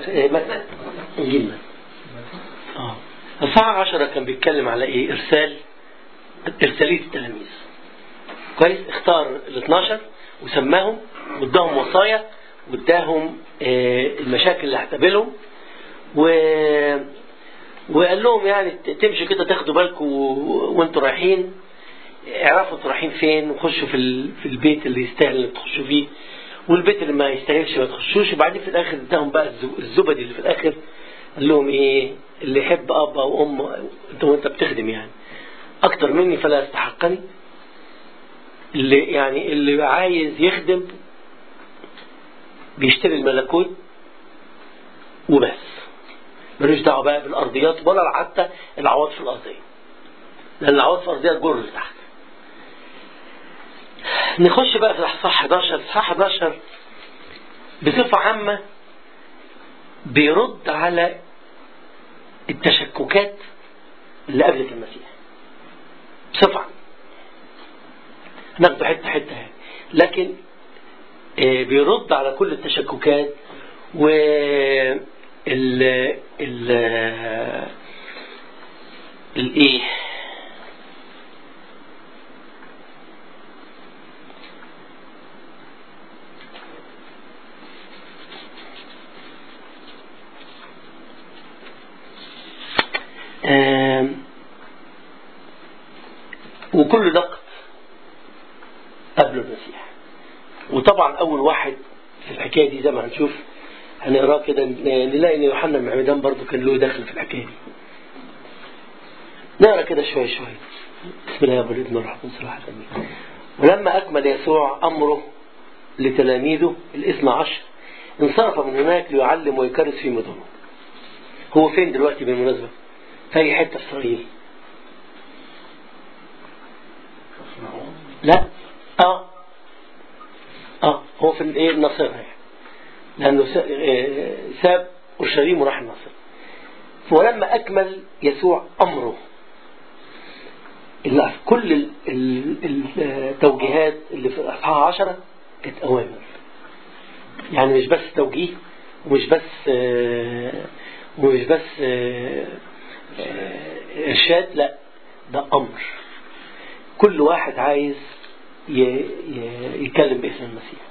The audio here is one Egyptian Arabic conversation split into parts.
مثلا انجيل متى اه الصحاح 10 كان بيتكلم على ايه ارسال ارساليه التلاميذ كويس اختار ال 12 وسماهم واداهم وصايا واداهم آه، المشاكل اللي هتقابلهم و وقال لهم يعني تمشوا كده تاخدوا بالكم وانتوا رايحين اعرفوا انتوا رايحين فين وخشوا في ال... في البيت اللي يستاهل انك تخشوا فيه والبيت اللي ما يستاهلش ما تخشوش وبعدين في الاخر اداهم بقى الزو- الزبدي اللي في الاخر قال لهم ايه اللي يحب اب او ام انت وانت بتخدم يعني اكتر مني فلا يستحقني اللي يعني اللي عايز يخدم بيشتري الملكوت وبس ملوش دعوه بقى بالارضيات ولا حتى العواطف الارضيه لان العواطف الارضيه تجر لتحت نخش بقى في الاصحاح 11 الاصحاح 11 بصفه عامه بيرد على التشككات اللي قابلت المسيح بصفه عامه ناخده حته حته يعني لكن آه، بيرد على كل التشككات و ال ال الايه آم، وكل نقد قبل المسيح وطبعا اول واحد في الحكايه دي زي ما هنشوف هنقراه كده نلاقي ان يوحنا المعمدان برضه كان له دخل في الحكايه دي نقرا كده شويه شويه بسم الله والابن والروح القدس الواحد امين ولما اكمل يسوع امره لتلاميذه الاثنى عشر انصرف من هناك ليعلم ويكرس في مدنه هو فين دلوقتي بالمناسبه في اي حته في اسرائيل لا اه اه هو في الايه النصير يعني لانه س- آه، ساب اورشليم وراح النصر ولما اكمل يسوع امره اللي كل ال- ال- التوجيهات اللي في الاصحاح 10 كانت اوامر يعني مش بس توجيه ومش بس آه، ومش بس آه، آه، ارشاد لا ده امر كل واحد عايز ي- ي- يتكلم باسم المسيح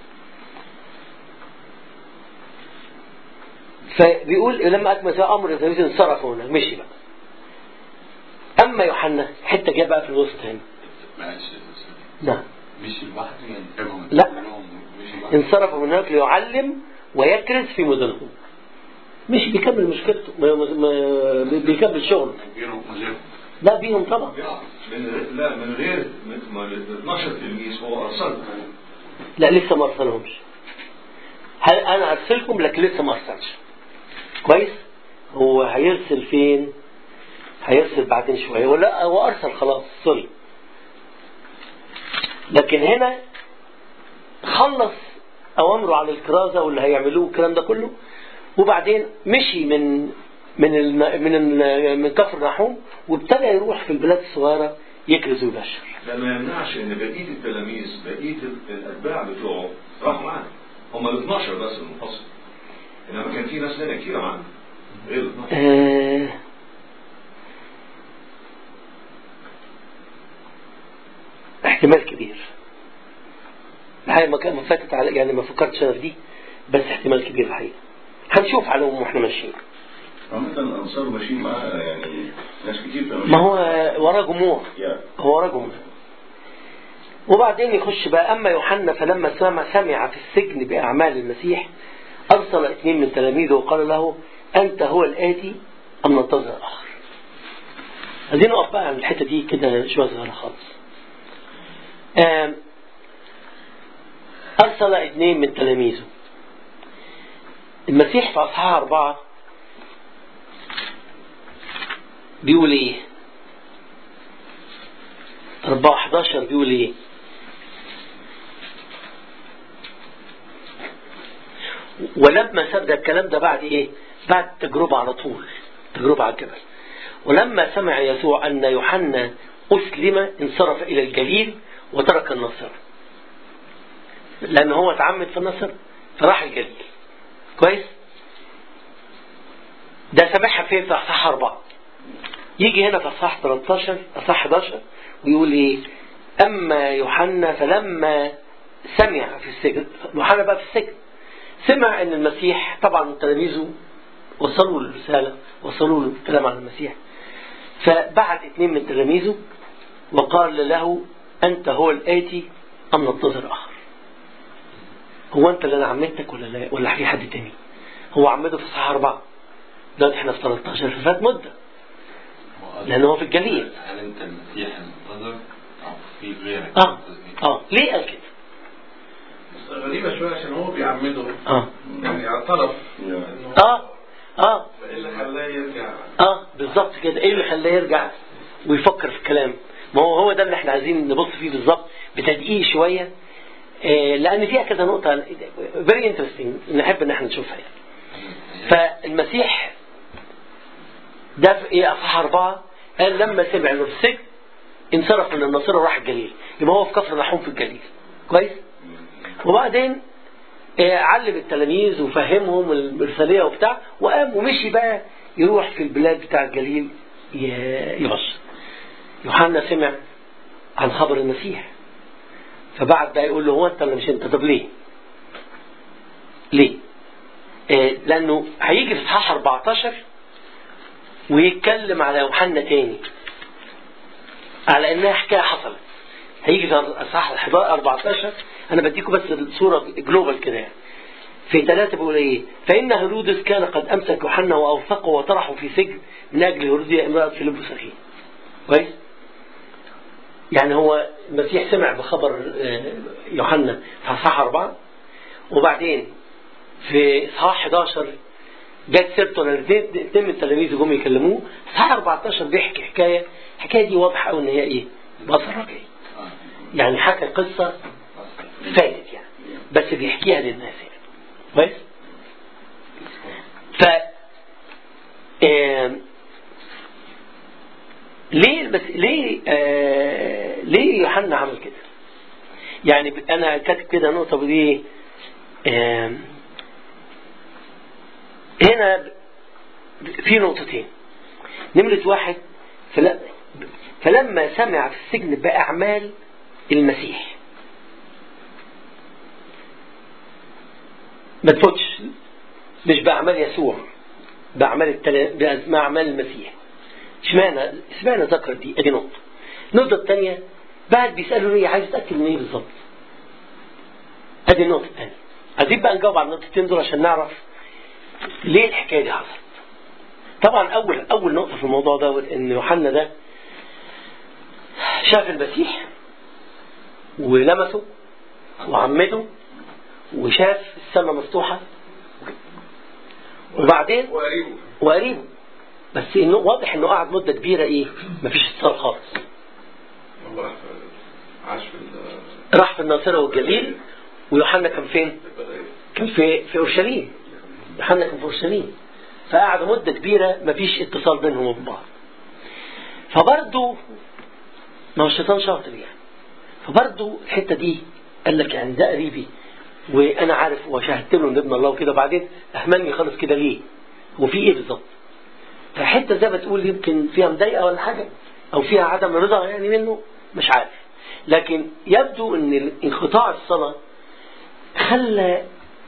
فبيقول لما أكمل ذا أمر التلاميذ انصرفوا هنا مشي بقى أما يوحنا حتة جايه بقى في الوسط هنا معلش نعم مش لوحده يعني جابهم لا. كلهم مش لوحده انصرف من هناك ليعلم ويكرز في مدنهم مش بيكمل مشكلته ما ما ما بيكمل شغله غيره من غيره لا بيهم طبعا من لا من غير من ما ال 12 تلميذ هو ارسلهم لا لسه ما ارسلهمش هل انا ارسلكم لكن لسه ما ارسلش كويس هو هيرسل فين هيرسل بعدين شويه ولا هو ارسل خلاص سوري لكن هنا خلص اوامره على الكرازه واللي هيعملوه الكلام ده كله وبعدين مشي من من ال من ال من كفر نحوم وابتدى يروح في البلاد الصغيره يكرز ويبشر ده ما يمنعش ان بقيه التلاميذ بقيه الاتباع بتوعه راحوا معاه هم ال 12 بس المنفصل انما كان في ناس تانية كتير معاه غير ال 12 آه احتمال كبير الحقيقة ما كان ما فاتت على يعني ما فكرتش انا في دي بس احتمال كبير الحقيقة هنشوف عليهم واحنا ماشيين عامة الأنصار ماشيين معاه يعني ناس كتير كانوا ما هو وراه جموع يعني هو وراه جموع وبعدين يخش بقى أما يوحنا فلما سمع, سمع في السجن بأعمال المسيح أرسل اثنين من تلاميذه وقال له أنت هو الآتي أم ننتظر آخر عايزين نقف بقى عن الحتة دي كده شوية صغيرة خالص آم، أرسل اثنين من تلاميذه المسيح في أصحاح أربعة بيقول إيه؟ أربعة 11 بيقول إيه؟ ولما سمع ده الكلام ده بعد إيه؟ بعد تجربة على طول تجربة على الجبل ولما سمع يسوع أن يوحنا أسلم انصرف إلى الجليل وترك النصر لأن هو اتعمد في النصر فراح الجليل كويس ده سامعها فين في اصحاح أربعة يجي هنا في اصحاح 13 اصحاح 11 ويقول ايه اما يوحنا فلما سمع في السجن يوحنا بقى في السجن سمع ان المسيح طبعا تلاميذه وصلوا له الرساله وصلوا له الكلام عن المسيح فبعت اثنين من تلاميذه وقال له انت هو الاتي ام ننتظر اخر هو انت اللي انا عمتك ولا لا ولا في حد تاني هو عمده في صحاح أربعة دلوقتي احنا في 13 ففات مدة لأن هو في الجليل هل انت المسيح المنتظر او في غيرك اه اه ليه قال كده بس غريبة شوية عشان هو بيعمده اه يعني اعترف نعم. انه اه اه ايه اللي خلاه يرجع اه بالظبط كده ايه اللي خلاه يرجع ويفكر في الكلام ما هو هو ده اللي احنا عايزين نبص فيه بالظبط بتدقيق شويه آه لان فيها كذا نقطه فيري انترستنج نحب ان احنا نشوفها يعني فالمسيح ده في ايه اصحاح اربعه قال لما سمع انه في السجن انصرف من الناصره وراح الجليل يبقى هو في كفر نحوم في الجليل كويس وبعدين آه، علم التلاميذ وفهمهم الإرسالية وبتاع وقام ومشي بقى يروح في البلاد بتاع الجليل ي- يبشر يوحنا سمع عن خبر المسيح فبعد بقى يقول له هو انت ولا مش انت طب ليه ليه آه، لانه هيجي في اصحاح 14 ويتكلم على يوحنا تاني على انها حكايه حصلت هيجي في اصحاح 11 14 انا بديكم بس الصوره جلوبال كده يعني. في ثلاثة بيقول ايه فإن هيرودس كان قد أمسك يوحنا وأوثقه وطرحه في سجن من أجل هيروديا امرأة فيلبس أخيه كويس يعني هو المسيح سمع بخبر آه، يوحنا في اصحاح أربعة وبعدين في اصحاح 11 جت سيرته لان اثنين اثنين من تلاميذه جم يكلموه اصحاح 14 بيحكي حكايه الحكايه دي واضحه قوي ان هي ايه؟ بصر رجعي يعني حكى قصه فاتت يعني بس بيحكيها للناس يعني كويس؟ ف آم، ليه بس ليه آه ليه يوحنا عمل كده؟ يعني ب- انا كاتب كده نقطه ودي آم، هنا ب- في نقطتين نمرة واحد فل- فلما سمع في السجن بأعمال المسيح ما تفوتش مش بأعمال يسوع بأعمال التلا... بأعمال المسيح اشمعنى اشمعنى ذكر دي ادي نقطة النقطة الثانية بعد بيسألوا ليه عايز تأكد من ايه بالظبط ادي النقطة الثانية عايزين بقى نجاوب على النقطتين دول عشان نعرف ليه الحكاية دي حصلت طبعا اول اول نقطة في الموضوع ده ان يوحنا ده شاف المسيح ولمسه وعمده وشاف السماء مفتوحة وبعدين وقريبه وقريبه بس انه واضح انه قعد مدة كبيرة ايه مفيش اتصال خالص هو راح في- عاش في ال- راح في الناصرة والجليل ويوحنا كان فين؟ البداية. كان في في اورشليم يوحنا كان في اورشليم فقعد مده كبيره مفيش اتصال بينهم وبين بعض فبرضه ما هو الشيطان شاطر يعني فبرضه الحته دي قال لك يعني ده قريبي وانا عارف وشاهدت له ان ابن الله وكده وبعدين اهملني خالص كده ليه؟ هو في ايه بالظبط؟ فحته زي ما تقول يمكن فيها مضايقه ولا حاجه او فيها عدم رضا يعني منه مش عارف لكن يبدو ان انقطاع الصلاه خلى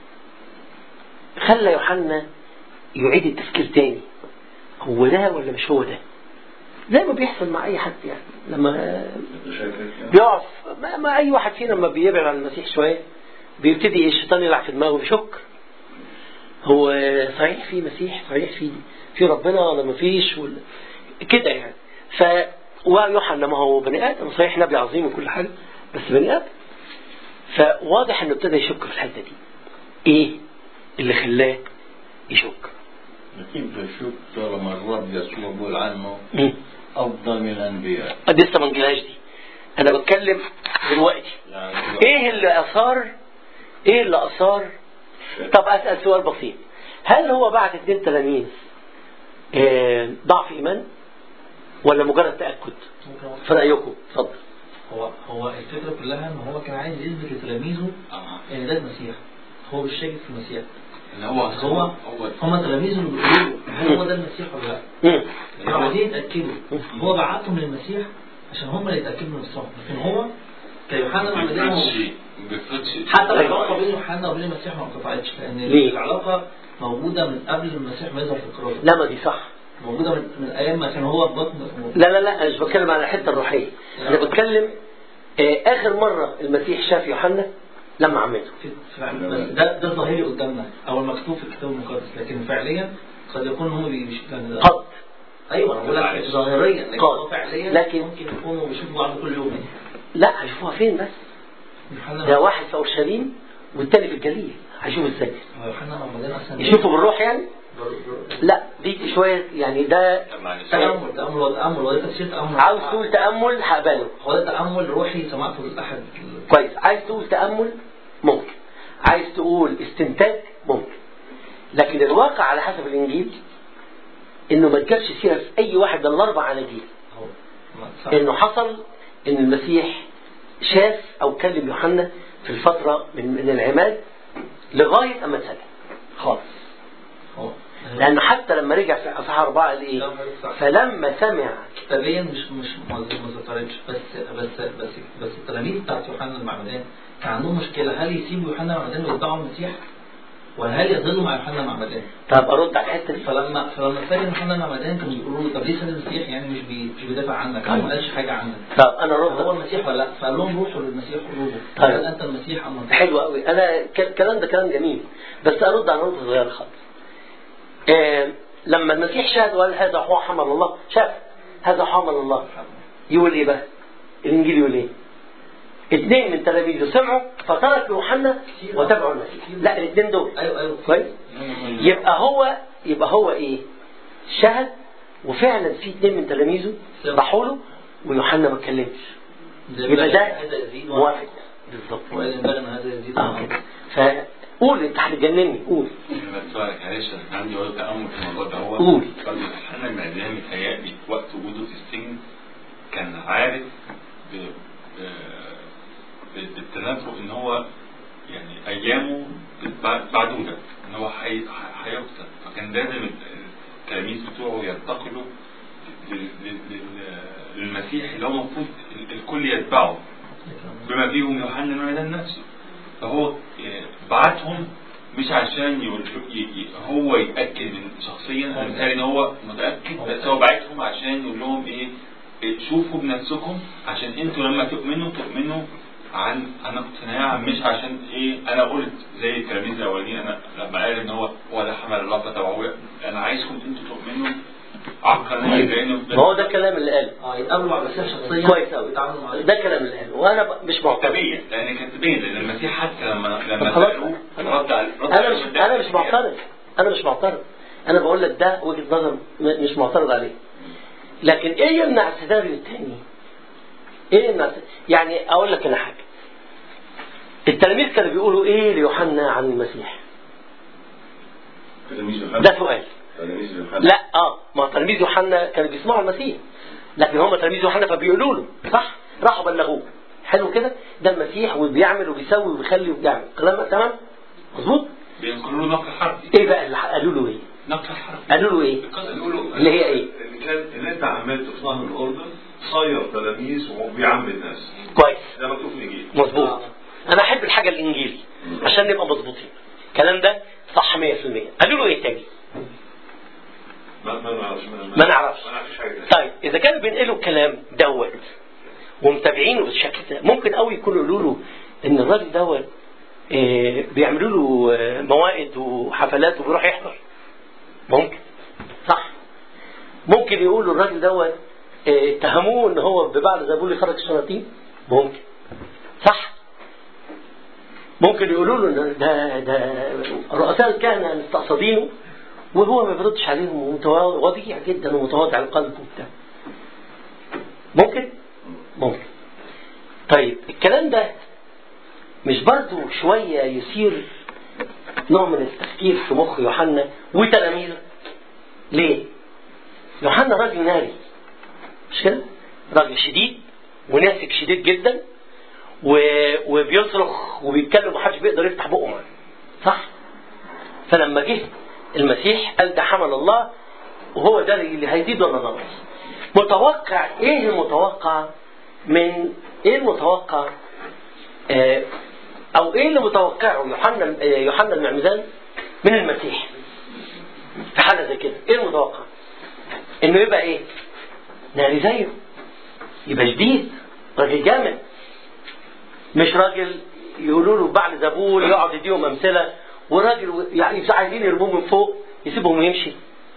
خلى يوحنا يعيد التفكير تاني هو ده ولا مش هو ده زي ما بيحصل مع اي حد يعني لما متشكك يعني. بيقف ما, ما اي واحد فينا لما بيبعد عن المسيح شويه بيبتدي الشيطان يلعب في دماغه بيشك هو صحيح في مسيح صحيح في في ربنا ولا ما فيش ولا كده يعني ف ويوحنا ما هو بني ادم صحيح نبي عظيم وكل حاجه بس بني ادم فواضح انه ابتدى يشك في الحته دي ايه اللي خلاه يشك كيف بشوف طالما الرب يسوع بيقول عنه مم. أفضل من الأنبياء قد لسه ما نجيلهاش دي انا بتكلم دلوقتي يعني ايه اللي اثار ايه اللي اثار طب اسال سؤال بسيط هل هو بعت اثنين تلاميذ آه، ضعف ايمان ولا مجرد تاكد في رايكم اتفضل هو هو الفكره كلها ان هو كان عايز يثبت لتلاميذه ان ده المسيح هو مش شاكك في المسيح ان هو هو هو هم تلاميذه اللي بيقولوا هل هو ده المسيح ولا لا؟ مم. كانوا عايزين يتاكدوا هو بعتهم للمسيح عشان هم اللي يتاكدوا من نفسهم لكن هو كيوحنا ما المعمدان هو بيفرضش ما بيفرضش حتى العلاقه بين يوحنا وبين المسيح ما انقطعتش لان ليه؟ العلاقه موجوده من قبل المسيح ما يظهر في الكرازه لا ما دي صح موجوده من, من ايام ما كان هو في بطن لا لا لا انا مش بتكلم على الحته الروحيه انا بتكلم آه، اخر مره المسيح شاف يوحنا لما عمته في في بس ده ده ظاهري قدامنا او المكتوب في الكتاب المقدس لكن فعليا قد يكون هم بيشوفوا يعني ده- قد ايوه انا بقول لك ظاهريا لكن قد. هو فعليا لكن- ممكن يكونوا بيشوفوا بعض كل يوم يعني لا هيشوفوها فين بس يوحنا ده واحد في اورشليم والتاني في الجليل هيشوف ازاي يوحنا المعمدان اصلا يشوفوا بالروح يعني لا دي شويه يعني ده معلش تامل تامل وتامل وده تفسير تامل عاوز تقول تامل هقبله هو ده تامل روحي سمعته الاحد كويس عايز تقول تامل ممكن عايز تقول استنتاج ممكن لكن الواقع على حسب الانجيل انه ما تجابش سيره في اي واحد من الاربع اناجيل هو صح. انه حصل ان المسيح شاف او كلم يوحنا في الفتره من من العماد لغايه اما اتسلم خالص هو لانه حتى لما رجع في اصحاح اربعه قال ايه؟ فلما سمع كتابيا مش مش ما ما ذكرتش بس بس بس بس التلاميذ بتاعت يوحنا المعمدان كان عندهم مشكله هل يسيبوا يوحنا المعمدان ويتبعوا المسيح ولا هل يظلوا مع يوحنا المعمدان طب ارد على الحته دي فلما فلما سجن يوحنا المعمدان كانوا بيقولوا له طب ليه ساب المسيح يعني مش بي مش بيدافع عنك او ما قالش حاجه عنك طب انا هو ارد المسيح ولا لا فقال لهم روحوا للمسيح قولوا له طيب. هل انت المسيح ام أنت؟ حلو قوي انا ك- الكلام ده كلام جميل بس ارد على نقطه صغيره خالص آه لما المسيح شهد وقال هذا هو حمل الله شاف هذا حمل الله يقول ايه بقى الانجيل يقول ايه اثنين من تلاميذه سمعوا فتركوا يوحنا وتبعوا المسيح لا الاثنين دول ايوه ايوه كويس يبقى هو يبقى هو ايه شهد وفعلا في اثنين من تلاميذه راحوا له ويوحنا ما اتكلمش يبقى ده هذا يزيد موافق بالظبط وإذا ينبغي ان هذا يزيد اه كده فقول انت هتجنني قول بس سؤالك معلش انا عندي وقت تأمل في الموضوع ده هو قول. قال انا المعدان متهيألي وقت وجوده في السجن كان عارف ب... ب... ب- بالتنبؤ ان هو يعني ايامه بت- معدوده ان هو حي- ح- هيقتل فكان لازم التلاميذ بتوعه ينتقلوا لل- لل- لل- للمسيح اللي هو المفروض ال- الكل يتبعه بما فيهم يوحنا المعدان نفسه فهو آه، بعتهم مش عشان يقول ي- ي- هو يتاكد من شخصيا انا متهيألي ان هو متاكد بس هو بعتهم عشان يقول لهم ايه إيه، شوفوا بنفسكم عشان انتوا لما تؤمنوا تؤمنوا عن عن اقتناع مش عشان ايه انا قلت زي التلاميذ الاولين انا لما قال ان هو ولا حمل الله فتبعوه انا عايزكم انتوا تؤمنوا عقلانيا لانه ما هو ده الكلام اللي قاله اه يتقابلوا مع المسيح شخصيا كويس قوي يتعاملوا معاه ده الكلام اللي قاله وانا ب- مش معترض كتابيا لان كتابيا لان المسيح حتى لما لما طب خلاص. سالوه أنا- رد على رد انا على مش ده. انا مش معترض انا مش معترض انا بقول لك ده وجهه نظر م- مش معترض عليه لكن ايه يمنع السيناريو الثاني ايه يمنع يعني اقول لك انا حاجه التلاميذ كانوا بيقولوا ايه ليوحنا عن المسيح تلاميذ يوحنا ده سؤال تلاميذ يوحنا لا اه ما تلاميذ يوحنا كانوا بيسمعوا المسيح لكن هم تلاميذ يوحنا فبيقولوا له صح راحوا بلغوه حلو كده ده المسيح وبيعمل وبيسوي وبيخلي وبيعمل كلام تمام مظبوط بينقلوا له نقل حرفي ايه بقى اللي قالوا له ايه نقل حرفي قالوا له ايه قالوا له اللي هي ايه اللي كان اللي انت عملته في نهر الاردن صير تلاميذ وبيعمد ناس كويس ده مكتوب في الانجيل مظبوط انا احب الحاجه الانجيل عشان نبقى مظبوطين الكلام ده صح 100% قالوا له ايه تاني ما ما نعرفش ما نعرفش. ما نعرفش حاجه طيب اذا كانوا بينقلوا الكلام دوت ومتابعينه بالشكل ده ممكن قوي يكونوا يقولوا له ان الراجل دوت آه، بيعملوا له آه، موائد وحفلات وبيروح يحضر ممكن صح ممكن يقولوا الراجل دوت آه، اتهموه ان هو ببعض زبول يخرج الشياطين ممكن صح ممكن يقولوا له إن ده ده رؤساء الكهنه مستقصدينه وهو ما بيردش عليهم ووديع جدا ومتواضع القلب وبتاع ممكن ممكن طيب الكلام ده مش برضه شوية يثير نوع من التفكير في مخ يوحنا وتلاميذه ليه؟ يوحنا راجل ناري مش كده؟ راجل شديد وناسك شديد جدا و... وبيصرخ وبيتكلم ومحدش بيقدر يفتح بقه معاه صح؟ فلما جه المسيح قال ده حمل الله وهو ده اللي هيزيد ولا نقص متوقع ايه المتوقع من ايه المتوقع آه او ايه اللي متوقعه يوحنا آه، يوحنا المعمدان من المسيح في حاله زي كده ايه المتوقع انه يبقى ايه يعني زيه يبقى جديد راجل جامد مش راجل يقولوا له بعد زبون يقعد يديهم امثله وراجل يعني مش عايزين يرموه من فوق يسيبهم ويمشي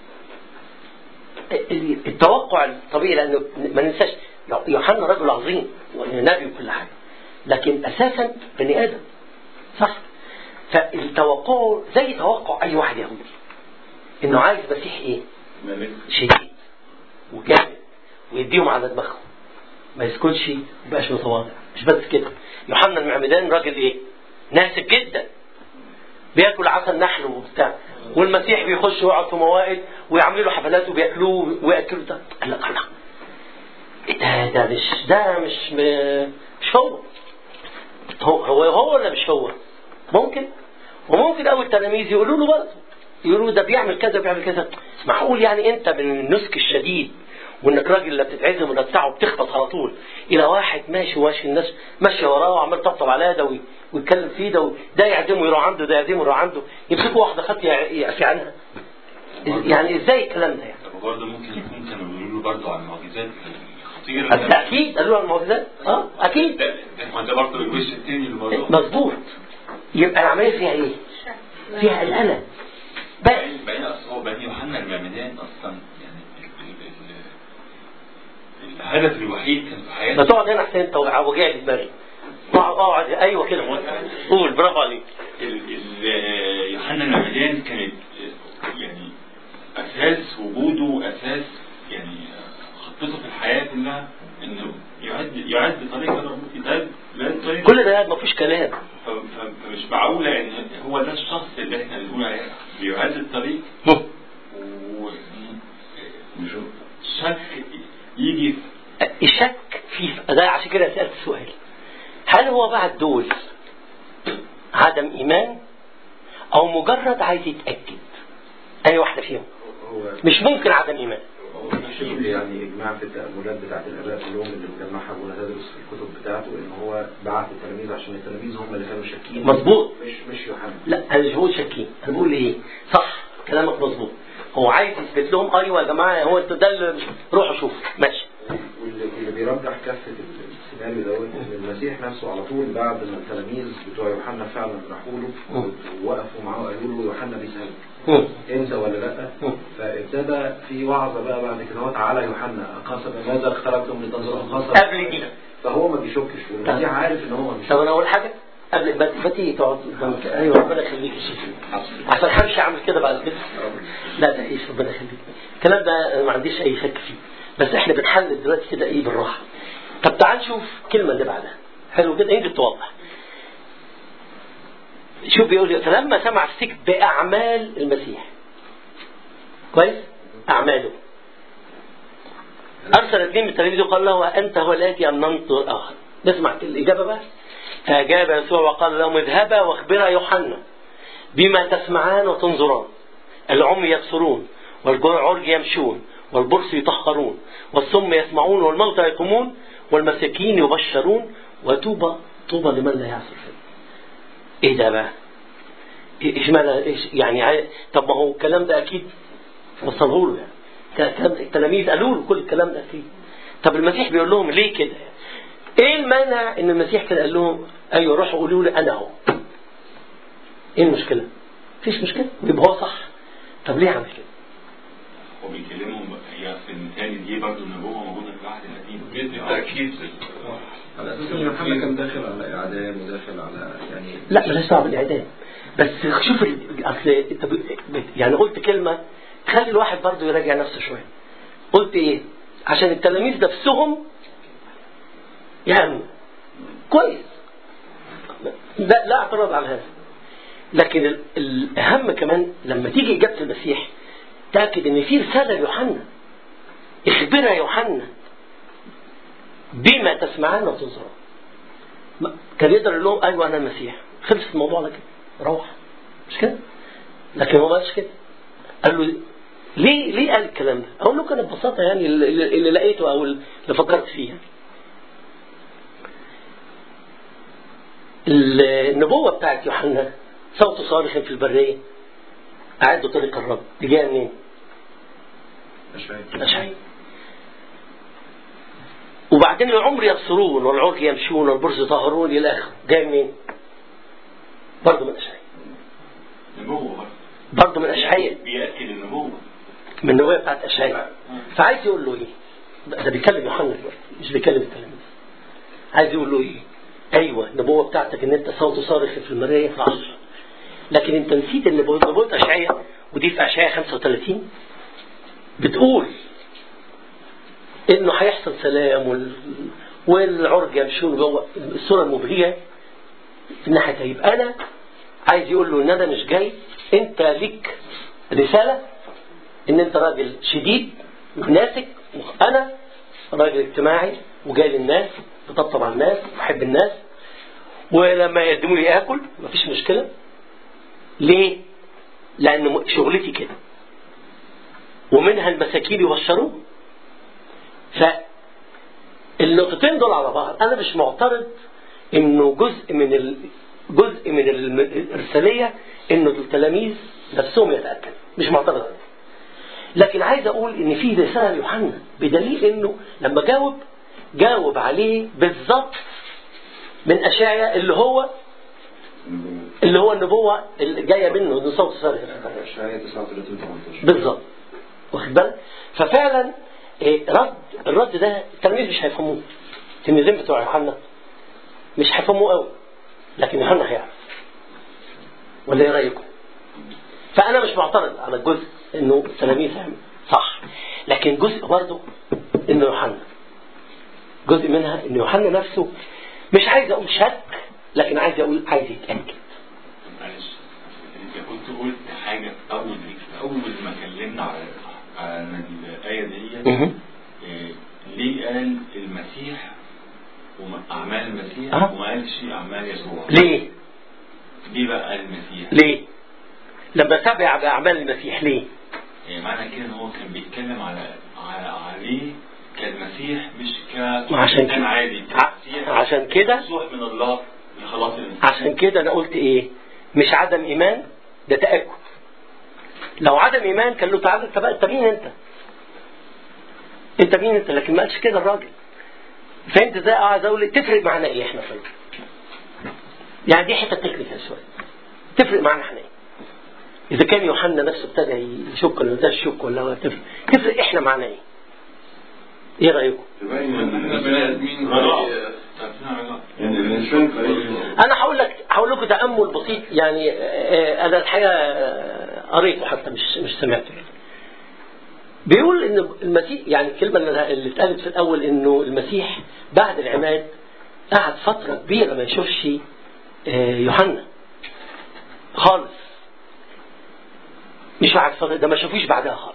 التوقع الطبيعي لانه ما ننساش يوحنا رجل عظيم ونبي وكل حاجه لكن اساسا بني ادم صح فالتوقع زي توقع اي واحد يهودي انه عايز مسيح ايه ملك شديد وجامد ويديهم على دماغهم ما يسكتش ما يبقاش متواضع مش بس كده يوحنا المعمدان راجل ايه ناسك جدا بياكل عسل نحل وبتاع والمسيح بيخش ويقعد في موائد ويعملوا له حفلات وبياكلوه وياكلوا ده قال لك الله ده ده مش ده مش م- مش هو هو هو, هو ولا مش هو ممكن وممكن اول التلاميذ يقولوا له برضه يقولوا له ده بيعمل كذا بيعمل كذا معقول يعني انت من النسك الشديد وانك راجل لا بتتعزم ولا بتاع وبتخبط على طول الى واحد ماشي وماشي الناس ماشيه وراه وعمال تطبطب على ده وي- ويتكلم فيه ده و- ده يعزمه يروح عنده ده يعزمه يروح عنده يمسكوا واحده خط يع- يعفي عنها يعني ازاي الكلام ده يعني وبرضه ممكن يكون كانوا بيقولوا له برضه عن المعجزات الخطيرة بس اكيد قالوا له المعجزات اه اكيد ده ما ده برضه الوش التاني للموضوع مظبوط يبقى العمليه فيها ايه؟ فيها الأنا بس بعدين بعدين اصل هو بني يوحنا المعمدان اصلا يعني ال- ال- ال- الهدف الوحيد كان في ما حياته تقعد هنا احسن انت وجع لي دماغي اقعد اقعد ايوه كده قول برافو عليك ال- ال- يوحنا المعمدان كانت يعني اساس وجوده اساس يعني خطته في الحياه كلها انه يعد يعد طريق يعد يعد طريق كل ده ما فيش كلام ف- ف- فمش معقوله ان هو ده الشخص اللي احنا بنقول عليه بيعد الطريق وشك يجي الشك في ده عشان كده سألت السؤال هل هو بعد دول عدم إيمان أو مجرد عايز يتأكد أي واحدة فيهم هو مش ممكن عدم إيمان هو في يعني اجماع في التاملات بتاعت الاباء كلهم اللي مجمعها ابونا تدرس في الكتب بتاعته ان هو بعت التلاميذ عشان التلاميذ هم اللي كانوا شاكين مظبوط. مش مش يوحنا لا أنا مش بقول شاكين أنا بقول إيه صح كلامك مظبوط هو عايز يثبت لهم أيوه يا جماعة هو أنتوا ده اللي مش روحوا شوفوا ماشي واللي واللي بيرجح كافه السيناريو دوت ان المسيح نفسه على طول بعد ما التلاميذ بتوع يوحنا فعلا راحوا له ووقفوا معاه وقالوا له يوحنا بيسالك مم. انت ولا لا مم. فابتدى في وعظه بقى بعد كده هو تعالى يوحنا قسم ماذا اخترتم لتنظروا قسم قبل دي فهو ما بيشكش والمسيح عارف ان هو ما طب بيشكش انا اقول حاجه قبل ما ما تيجي تقعد قدامك ايوه ربنا يخليك يا شيخ عشان همشي اعمل كده بعد كده لا ده ايش ربنا يخليك الكلام ده أنا ما عنديش اي شك فيه بس احنا بنحلل دلوقتي كده ايه بالراحه طب تعال نشوف الكلمه اللي بعدها حلو كده يمكن توضح شوف بيقول لي فلما سمع السكت باعمال المسيح كويس اعماله أرسل اثنين من التلاميذ وقال له أنت هو الآتي أم ننظر آخر نسمع الإجابة بقى فأجاب يسوع وقال لهم اذهبا واخبرا يوحنا بما تسمعان وتنظران العمي يبصرون والعرج يمشون والبرص يطهرون والصم يسمعون والموتى يقومون والمساكين يبشرون وطوبى طوبى لمن لا يعصر فيه ايه ده بقى؟ إيه- ايش معنى ايش يعني عاي- طب ما هو الكلام ده اكيد وصلوا له يعني ك- كان التلاميذ قالوا له كل الكلام ده اكيد طب المسيح بيقول لهم ليه كده؟ ايه المانع ان المسيح كده قال لهم ايوه روحوا قولوا لي انا اهو ايه المشكله؟ مفيش مشكله يبقى هو صح طب ليه عمل كده؟ هو بيكلمهم هي في المثال دي برضه النبوة موجودة في العهد القديم بالتأكيد. على اساس ان يوحنا كان داخل على اعدام وداخل على يعني لا مالهاش دعوه بالاعدام بس شوف ال- اصل انت ب- ب- يعني قلت كلمه خلي الواحد برضه يراجع نفسه شويه قلت ايه عشان التلاميذ نفسهم يعني كويس لا لا اعتراض على هذا لكن ال- الاهم كمان لما تيجي اجابه المسيح تاكد ان في رساله ليوحنا اخبرها يوحنا بما تسمعان وتنظران ما- كان يقدر يقول لهم ايوه انا المسيح خلص الموضوع على كده روح مش كده لكن هو ما قالش كده قال له ليه ليه قال الكلام ده؟ اقول له كان ببساطه يعني اللي, اللي لقيته او اللي فكرت فيه يعني. النبوة بتاعت يوحنا صوت صارخ في البرية أعدوا طريق الرب دي جاية منين؟ أشعي وبعدين العمر يبصرون والعرج يمشون والبرز يطهرون إلى آخره جاي منين؟ برضه من أشعي نبوة برضه من أشعية بيأكد النبوة من النبوة بتاعت أشعية فعايز يقول له إيه؟ ده بيكلم يوحنا دلوقتي مش بيكلم التلاميذ عايز يقول له إيه؟ ايوه النبوه بتاعتك ان انت صوت صارخ في المرايه صح لكن انت نسيت ان نبوه اشعياء ودي في اشعياء 35 بتقول انه هيحصل سلام وال... والعرج يمشون جوه الصوره المبهجه في الناحيه يبقى انا عايز يقول له ان انا مش جاي انت ليك رساله ان انت راجل شديد وناسك انا راجل اجتماعي وجاي للناس بطبطب على الناس بحب الناس ولما يقدموا لي اكل مفيش مشكله ليه؟ لان شغلتي كده ومنها المساكين يبشروه فالنقطتين دول على بعض انا مش معترض انه جزء من ال... جزء من الارساليه انه التلاميذ نفسهم يتاكدوا مش معترض عليه لكن عايز اقول ان في رساله ليوحنا بدليل انه لما جاوب جاوب عليه بالظبط من اشعيا اللي هو اللي هو النبوه اللي جايه منه ان صوت صارخ اشعياء 39 18 بالظبط واخد بالك ففعلا إيه، رد الرد ده التلاميذ مش هيفهموه التلميذين بتوع يوحنا مش هيفهموه قوي لكن يوحنا هيعرف ولا ايه رايكم؟ فانا مش معترض على الجزء انه التلاميذ فاهم صح لكن جزء برضه انه يوحنا جزء منها ان يوحنا نفسه مش عايز اقول شك لكن عايز اقول عايز يتاكد معلش انت كنت قلت حاجه في اول اول ما اتكلمنا على عن الايه دي مهم. إيه، ليه قال المسيح واعمال المسيح أه. وما قالش اعمال يسوع ليه؟ ليه بقى المسيح ليه؟ لما تابع باعمال المسيح ليه؟ يعني معنى كده ان هو كان بيتكلم على على عليه كالمسيح مش عشان كإنسان كده عادي ع- كمسيح عشان كده مسوح من الله لخلاص الانسان عشان كده انا قلت ايه؟ مش عدم ايمان ده تاكد لو عدم ايمان كان له تعالى انت بقى انت مين انت؟ انت مين انت؟ لكن ما قالش كده الراجل فهمت ازاي عايز اقول تفرق معانا ايه احنا فين؟ يعني دي حته تكنيكال شويه تفرق معانا احنا ايه؟ اذا كان يوحنا نفسه ابتدى يشك ولا ما يشك ولا هو تفرق تفرق احنا معانا ايه؟ ايه رايكم؟ تبين احنا ان بني ادمين رجاء. زي- عارفين رجاء. ان الانسان فريق انا هقول لك هقول لكم تامل بسيط يعني آه، انا الحقيقه آه، قريته حتى مش مش سمعته بيقول ان المسيح يعني الكلمه اللي اللي اتقالت في الاول انه المسيح بعد العماد قعد فتره كبيره ما يشوفش آه، يوحنا خالص مش بعد فتره ده ما شافوش بعدها خالص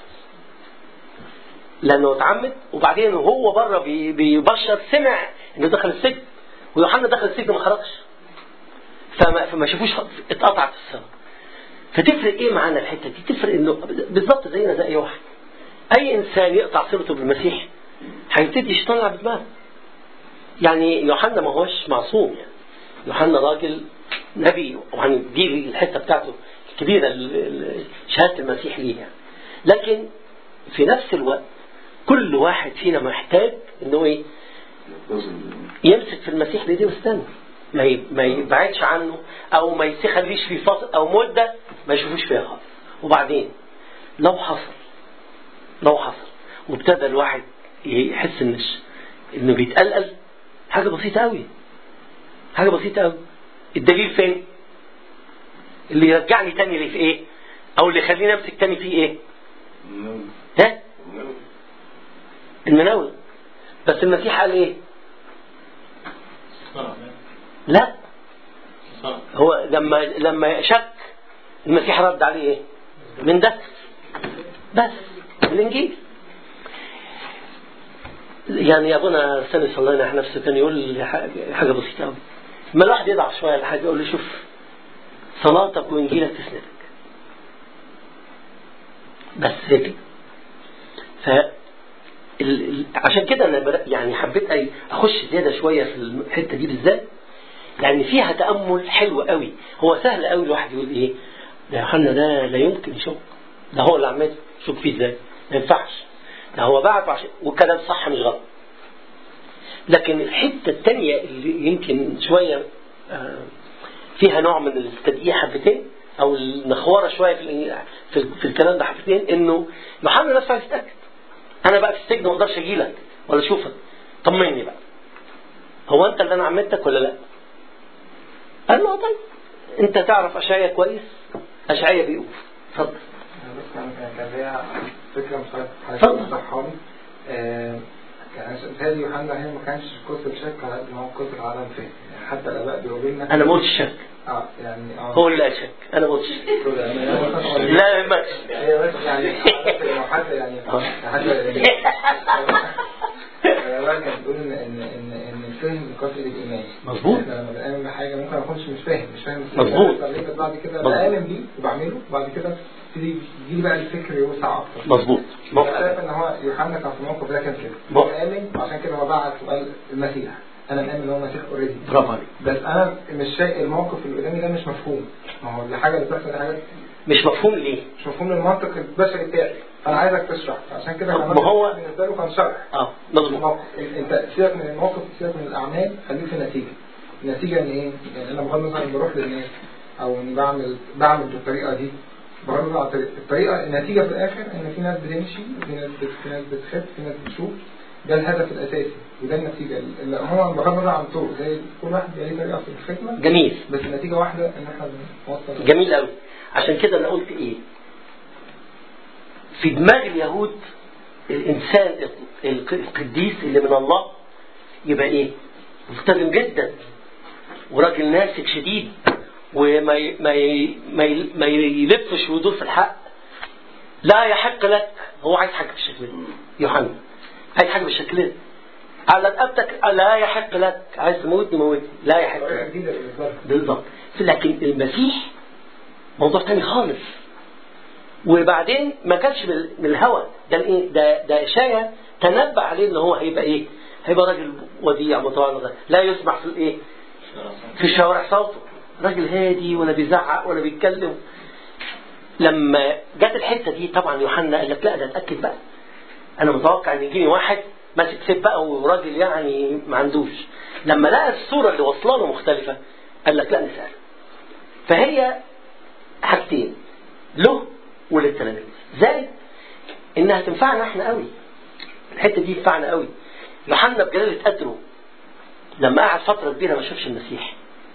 لانه اتعمد وبعدين وهو بره بي- بيبشر سمع انه دخل السجن ويوحنا دخل السجن ما خرجش فما فما شافوش خالص، اتقطعت السما فتفرق ايه معانا الحته دي تفرق انه بالظبط زينا زي اي واحد اي انسان يقطع صلته بالمسيح هيبتدي يشتغل بدماغه يعني يوحنا ما هوش معصوم يعني يوحنا راجل نبي يعني دي الحته بتاعته الكبيره ال- ال- شهاده المسيح ليه يعني لكن في نفس الوقت كل واحد فينا محتاج انه ايه يمسك في المسيح بايديه ويستنى ما ي- ما يبعدش عنه او ما يخليش في فتره او مده ما يشوفوش فيها خالص وبعدين لو حصل لو حصل وابتدى الواحد يحس ان الش- انه بيتقلقل حاجه بسيطه قوي حاجه بسيطه قوي الدليل فين؟ اللي يرجعني تاني ليه في ايه؟ او اللي يخليني امسك تاني فيه ايه؟ ها؟ المناوله بس المسيح قال ايه؟ لا هو لما لما شك المسيح رد عليه ايه؟ من ده بس الانجيل يعني ابونا سامي صلى الله عليه نفسه كان يقول لي حاجه حاجة بسيطه قوي لما الواحد يضعف شويه الحاجه يقول له شوف صلاتك وانجيلك تسندك بس كده ف ال- ال- عشان كده انا بر- يعني حبيت أي- اخش زياده شويه في الحته دي بالذات لان فيها تامل حلو قوي هو سهل قوي الواحد يقول ايه ده يوحنا ده لا يمكن يشك ده هو اللي عمال يشك فيه ازاي ما ينفعش ده هو بعته عشان والكلام صح مش غلط لكن الحته الثانيه اللي يمكن شويه آه، فيها نوع من الاستدقيق حبتين او النخوره شويه في ال- في, ال- في الكلام ده حبتين انه يوحنا نفسه عايز يتاكد انا بقى في السجن ما اقدرش اجي لك ولا اشوفك طمني بقى هو انت اللي انا عملتك ولا لا قال له آه طيب انت تعرف اشعيا كويس اشعيا بيقول اتفضل أنا بس كان كان كان ليا فكرة مش عارف اتفضل. حضرتك تصححها لي. آه، كان بيتهيألي يوحنا هنا ما كانش قصة شك على قد ما هو قصة عدم فهم يعني حتى الآباء بيقولوا لنا انا ما قلتش شك اه يعني اه هو اللي قال شك انا ما قلتش شك لا ما يهمكش هي بس يعني حتى يعني حتى الآباء كانت بتقول إن إن إن إن الفهم بكثرة الإيمان مظبوط. إحنا لما بنآمن بحاجة ممكن ما أكونش مش فاهم مش فاهم مظبوط. طب بعد كده مظبوط. بآمن بيه وبعمله وبعد كده يبتدي يجي بقى الفكر يوسع أكتر مظبوط أنا شايف ان هو يوحنا كان في الموقف ده كان كده مو- هو آمن وعشان كده هو بعت وقال المسيح انا مآمن ان هو المسيح اوريدي برافو عليك بس انا مش شايف الموقف اللي قدامي ده مش مفهوم ما هو الحاجه اللي بتحصل دي حاجه مش مفهوم ليه مش مفهوم للمنطق البشري بتاعي فانا عايزك تشرح عشان كده طب كمان ما هو- بالنسبه له كان شرح اه مظبوط الموقف انت سيبك من الموقف سيبك من الاعمال خليك في النتيجه النتيجه ان ايه؟ يعني انا بغض النظر اني بروح للناس او اني بعمل بعمل بالطريقه دي بغض النظر عن الطريقه الطريقه النتيجه في الاخر ان في ناس بتمشي في ناس بت- في ناس بتخف في ناس بتشوف ده الهدف الاساسي وده النتيجه اللي هو بغض النظر عن الطرق زي كل واحد ليه طريقه في الخدمه جميل بس النتيجه واحده ان احنا بنوصل جميل قوي عشان كده انا قلت ايه في دماغ اليهود الانسان الق- القديس اللي من الله يبقى ايه ملتزم جدا وراجل ناسك شديد وما ي- ما ي- ما ي- ما يلفش ويدور في الحق لا يحق لك هو عايز حاجه بالشكل ده يوحنا عايز حاجه بالشكل ده على رقبتك لا يحق لك عايز تموتني موتني لا يحق طريقه لك جديده بالنسبه لهم بالضبط لكن المسيح موضوع تاني خالص وبعدين ما كانش من من الهوى ده ايه ده ده اشايا تنبأ عليه ان هو هيبقى ايه هيبقى راجل وديع متواضع لا يسمع في الايه في الشوارع صوته راجل هادي ولا بيزعق ولا بيتكلم لما جت الحته دي طبعا يوحنا قال لك لا ده اتاكد بقى انا متوقع ان يجيني واحد ماسك سيف بقى وراجل يعني ما عندوش لما لقى الصوره اللي واصله له مختلفه قال لك لا نسال فهي حاجتين له وللتلاميذ زائد انها تنفعنا احنا قوي الحته دي تنفعنا قوي يوحنا بجلاله قدره لما قعد فتره كبيره ما شافش المسيح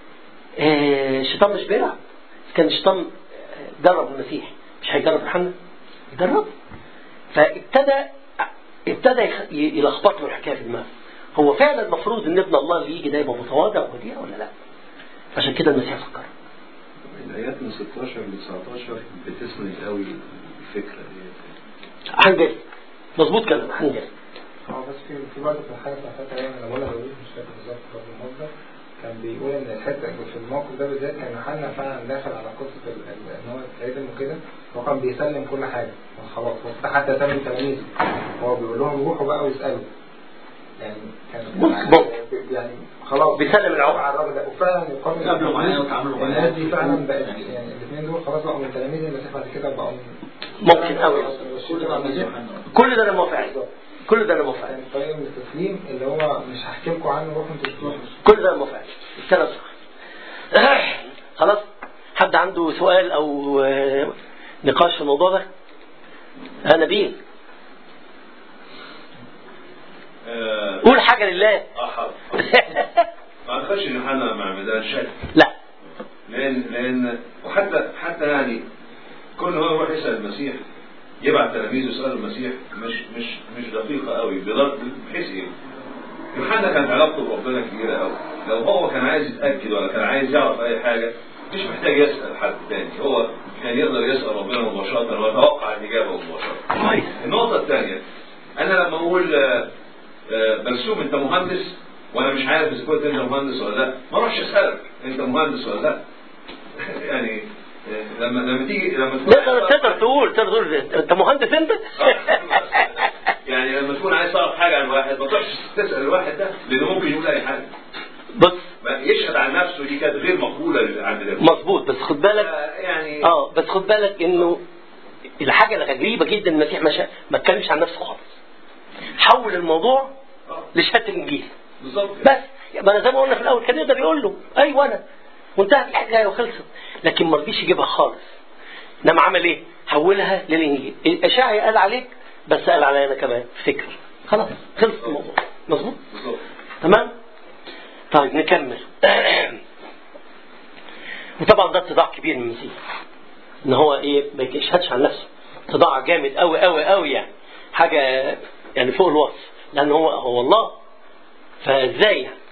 آه، الشيطان مش بيلعب كان الشيطان آه، جرب المسيح مش هيجرب يوحنا يجرب فابتدى ابتدى يخ- ي- يلخبط له الحكايه في دماغه هو فعلا المفروض ان ابن الله اللي يجي ده يبقى متواضع ووديع ولا لا عشان كده المسيح فكر الآيات من 16 ل 19 بتسند قوي الفكرة دي هنجري مظبوط كلام هنجري اه بس في في برضه في الحاجه بتاعت فاكر يعني انا بقولها بقول مش فاكر بالظبط برضه المصدر كان بيقول ان الحته في الموقف ده بالذات كان يوحنا فعلا داخل على قصه ال- ال- ان هو اتعدم وكده هو كان بيسلم كل حاجه خلاص هو حتى سمي تلاميذه هو بيقول لهم روحوا بقى واسالوا يعني كان مظبوط. يعني خلاص بيسلم العقل. على الراجل ده وفعلا يقارن قابلوا معاه وتعاملوا معاه. الناس دي فعلا بقت يعني الاثنين دول خلاص بقوا من تلاميذ المسيح بعد كده بقوا من- ممكن قوي كل ده المسيح كل ده انا موافق عليه كل ده انا موافق عليه يعني طريقه من التسليم اللي هو مش هحكي لكم عنه روحوا انتوا تشوفوا كل ده انا موافق عليه الكلام صح خلاص حد عنده سؤال او آه، نقاش في الموضوع ده ها نبيل آه، قول حاجه لله اه حاضر ما اعتقدش ان يوحنا مع ميدان شك لا لان لان وحتى حتى يعني كل ما يروح يسال المسيح يبعت تلاميذه يسالوا المسيح مش مش مش دقيقه قوي بضرب بحيث ايه؟ يوحنا كانت علاقته بربنا كبيره قوي لو هو كان عايز يتاكد ولا كان عايز يعرف اي حاجه مش محتاج يسال حد تاني هو كان يقدر يسال ربنا مباشره ويتوقع الاجابه مباشره كويس النقطة الثانية أنا لما أقول آه، آه، برسوم أنت مهندس وأنا مش عارف إذا كنت أنت مهندس ولا لا ما أروحش أسألك أنت مهندس ولا لا يعني آه، لما لما تيجي لما تكون تقدر تقدر تقول تقدر تقول انت مهندس انت يعني لما تكون عايز تعرف حاجه عن واحد ما تروحش تسال الواحد ده لانه ممكن يقول اي حاجه بص ما يشهد عن نفسه دي كانت غير مقبوله عند الناس مظبوط بس خد بالك يعني اه بس خد بالك انه الحاجه الغريبه جدا المسيح ما شا- ما اتكلمش عن نفسه خالص حول الموضوع آه، لشهاده الانجيل بالظبط بس ما انا زي ما قلنا في الاول كان يقدر يقول له ايوه انا وانتهت الحكايه وخلصت لكن ما رضيش يجيبها خالص انما عمل ايه؟ حولها للانجيل الاشاعي قال عليك بس قال عليا انا كمان فكر خلاص خلص الموضوع مظبوط بالظبط تمام طيب نكمل وطبعا ده اتضاع كبير من المسيح ان هو ايه ما يشهدش عن نفسه اتضاع جامد قوي قوي قوي يعني حاجه يعني فوق الوصف لان هو هو الله فازاي يعني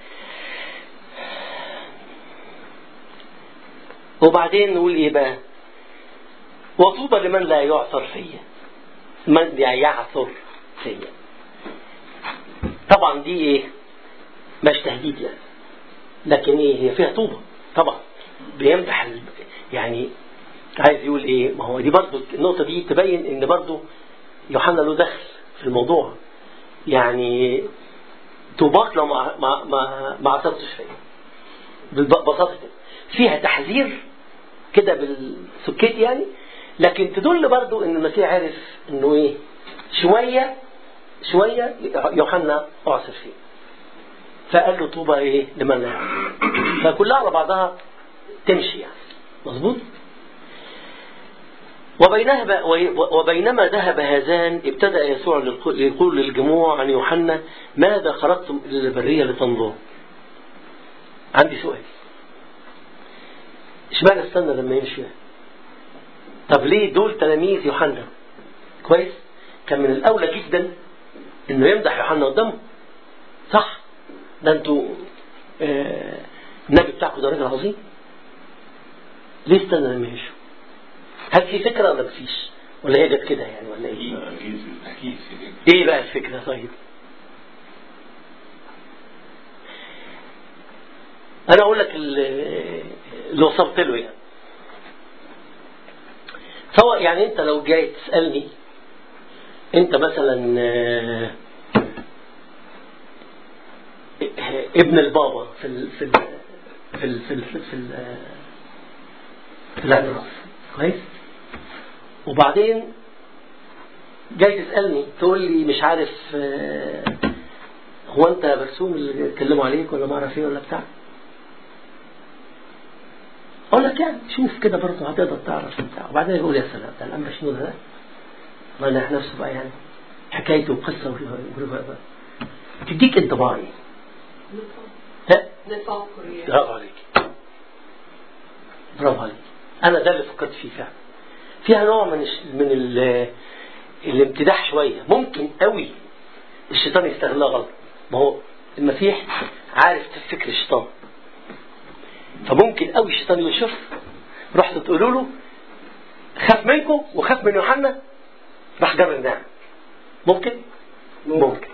وبعدين نقول ايه بقى وطوبى لمن لا يعثر فيا من لا يعثر فيا طبعا دي ايه مش تهديد يعني لكن ايه هي فيها طوبة طبعا بيمدح ال- يعني عايز يقول ايه ما هو دي برضو النقطة دي تبين ان برضو يوحنا له دخل في الموضوع يعني طوباك لو ما ما ما, ما عثرتش فيا ببساطة كده. فيها تحذير كده بالسكيت يعني لكن تدل برضو ان المسيح عرف انه ايه شوية شوية يوحنا اعصر فيه فقال له طوبى ايه لمن لا يعلم. فكلها على بعضها تمشي يعني مظبوط وبينها وبينما ذهب هذان ابتدأ يسوع للق- يقول للجموع عن يوحنا ماذا خرجتم إلى البرية لتنظروا عندي سؤال اشمعنى استنى لما يمشي طب ليه دول تلاميذ يوحنا كويس كان من الأولى جدا انه يمدح يوحنا قدامه صح ده انتوا آه النبي بتاعكم ده راجل عظيم ليه استنى لما يمشوا هل في فكرة ولا مفيش ولا هي جت كده يعني ولا ايه اكيد اكيد في كده. ايه بقى الفكرة طيب انا اقول لك اللي اللي وصلت له يعني سواء يعني انت لو جاي تسألني انت مثلا آه، ابن البابا في ال في ال في ال في ال في, ال في, ال في الأدرس كويس وبعدين جاي تسألني تقول لي مش عارف آه، هو انت برسوم اللي اتكلموا عليك ولا ما اعرف ايه ولا بتاع اقول لك يعني شوف كده برضه هتقدر تعرف بتاع وبعدين يقول يا سلام ده الانبا شنو ده الله يريح نفسه بقى يعني حكايته وقصه وروايه بقى تديك انطباع ايه؟ ها؟ نفاق رياء برافو عليك برافو عليك انا ده اللي فكرت فيه فعلا فيها نوع من الش- من ال- الامتداح شويه ممكن قوي الشيطان يستغلها غلط ما هو المسيح عارف فكر الشيطان فممكن قوي الشيطان يقول شوف رحتوا تقولوا له خاف منكم وخاف من يوحنا راح جر النعم ممكن ممكن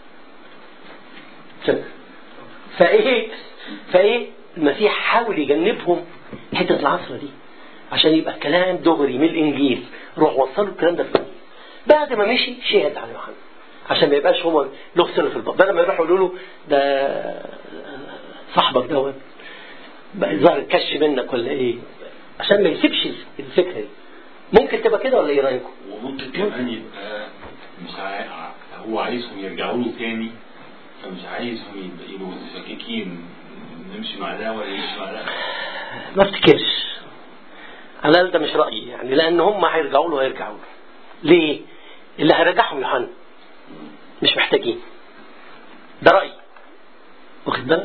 كده فايه فايه المسيح حاول يجنبهم حته العصر دي عشان يبقى كلام دغري من الانجيل روح وصلوا الكلام ده في الانجيل بعد ما مشي شهد على يوحنا عشان ما يبقاش هو له سر في الباب بدل ما يروحوا يقولوا له ده صاحبك دوت بقى ظهر كش منك ولا ايه عشان ما يسيبش الفكره دي ممكن تبقى كده ولا ايه رايكم؟ وممكن كمان يبقى مش عاي... هو عايزهم يرجعوا له تاني فمش عايزهم يبقى- يبقوا متفككين نمشي مع ده ولا نمشي مع ده ما افتكرش على الأقل ده مش رأيي يعني لأن هم هيرجعوا له هيرجعوا له ليه؟ اللي هيرجعهم يوحنا مش محتاجين ده رأيي واخد بالك؟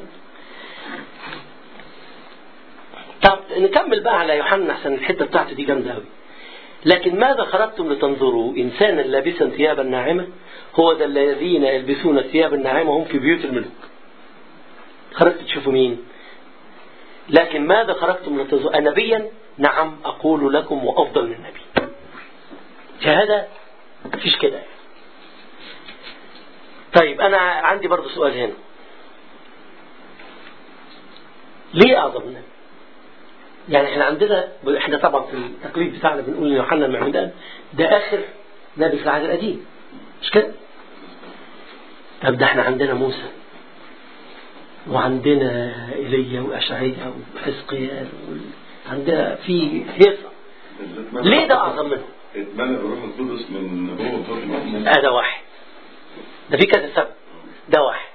طب نكمل بقى على يوحنا عشان الحتة بتاعته دي جامدة أوي لكن ماذا خرجتم لتنظروا إنسانا لابسا ثيابا ناعمة هو ده الذين يلبسون الثياب الناعمة هم في بيوت الملوك خرجت تشوفوا مين لكن ماذا خرجتم لتنظروا نبيا نعم أقول لكم وأفضل من النبي شهادة مفيش كده يعني. طيب أنا عندي برضو سؤال هنا ليه أعظم النبي يعني احنا عندنا احنا طبعا في التقليد بتاعنا بنقول ان يوحنا المعمدان ده اخر نبي في العهد القديم مش كده؟ طب ده احنا عندنا موسى وعندنا ايليا واشعياء وحزقيال عندنا في هيصه ليه ده اعظم منهم؟ اتمنى بروح القدس من نبوة روح المؤمن آه ده واحد ده في كذا سبب ده واحد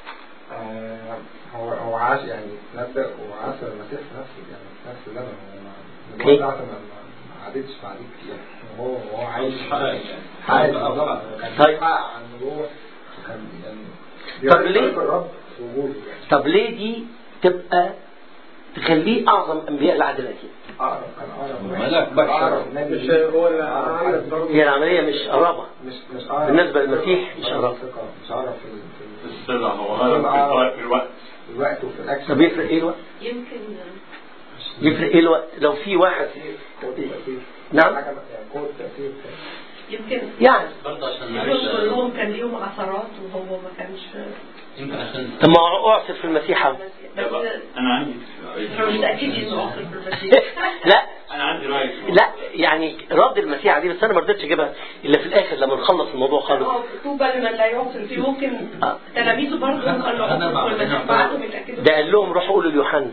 آه، هو هو عاش يعني نبدأ وعاش المسيح في نفس يعني في نفس الزمن هو ما- أوكي. النبوة بتاعته ما ما- ما عادتش بعديه كتير وهو وهو عايش حقق حقق طبعا كان طيب. بيحقق عن النبوة وكان يعني طب بيوري ليه؟ طريق الرب في وجوده يعني طب ليه دي تبقى تخليه اعظم انبياء العهد القديم أقرب كان أقرب ملاك بشر. أقرب نبي مش هو اللي عمل برضه هي العمليه مش قرابه مش مش أقرب بالنسبة للمسيح مش أقرب. ثقة، مش أقرب في ال- في السرعة هو غير في الوقت ال- الوقت وفي الأكشن طب يفرق ايه الوقت؟ يمكن يفرق ايه الوقت؟ لو في واحد قوة التأثير نعم حاجة يعني قوة التأثير يمكن يعني برضه عشان يكون معلش كلهم كان ليهم عثرات وهو ما كانش يمكن عشان طب ما هو اعصر في المسيح أهو. بس أنا عندي احنا مش متأكدين انه عصر في المسيح لا أنا عندي رأي لا يعني رد المسيح عليه بس انا ما رضيتش اجيبها الا في الاخر لما نخلص الموضوع خالص اه طوبى لمن لا يعصر فيه ممكن آه. تلاميذه برضه كانوا أنا مع- عصر والمسيح أنا- بعتهم يتأكدوا ده قال لهم روحوا قولوا ليوحنا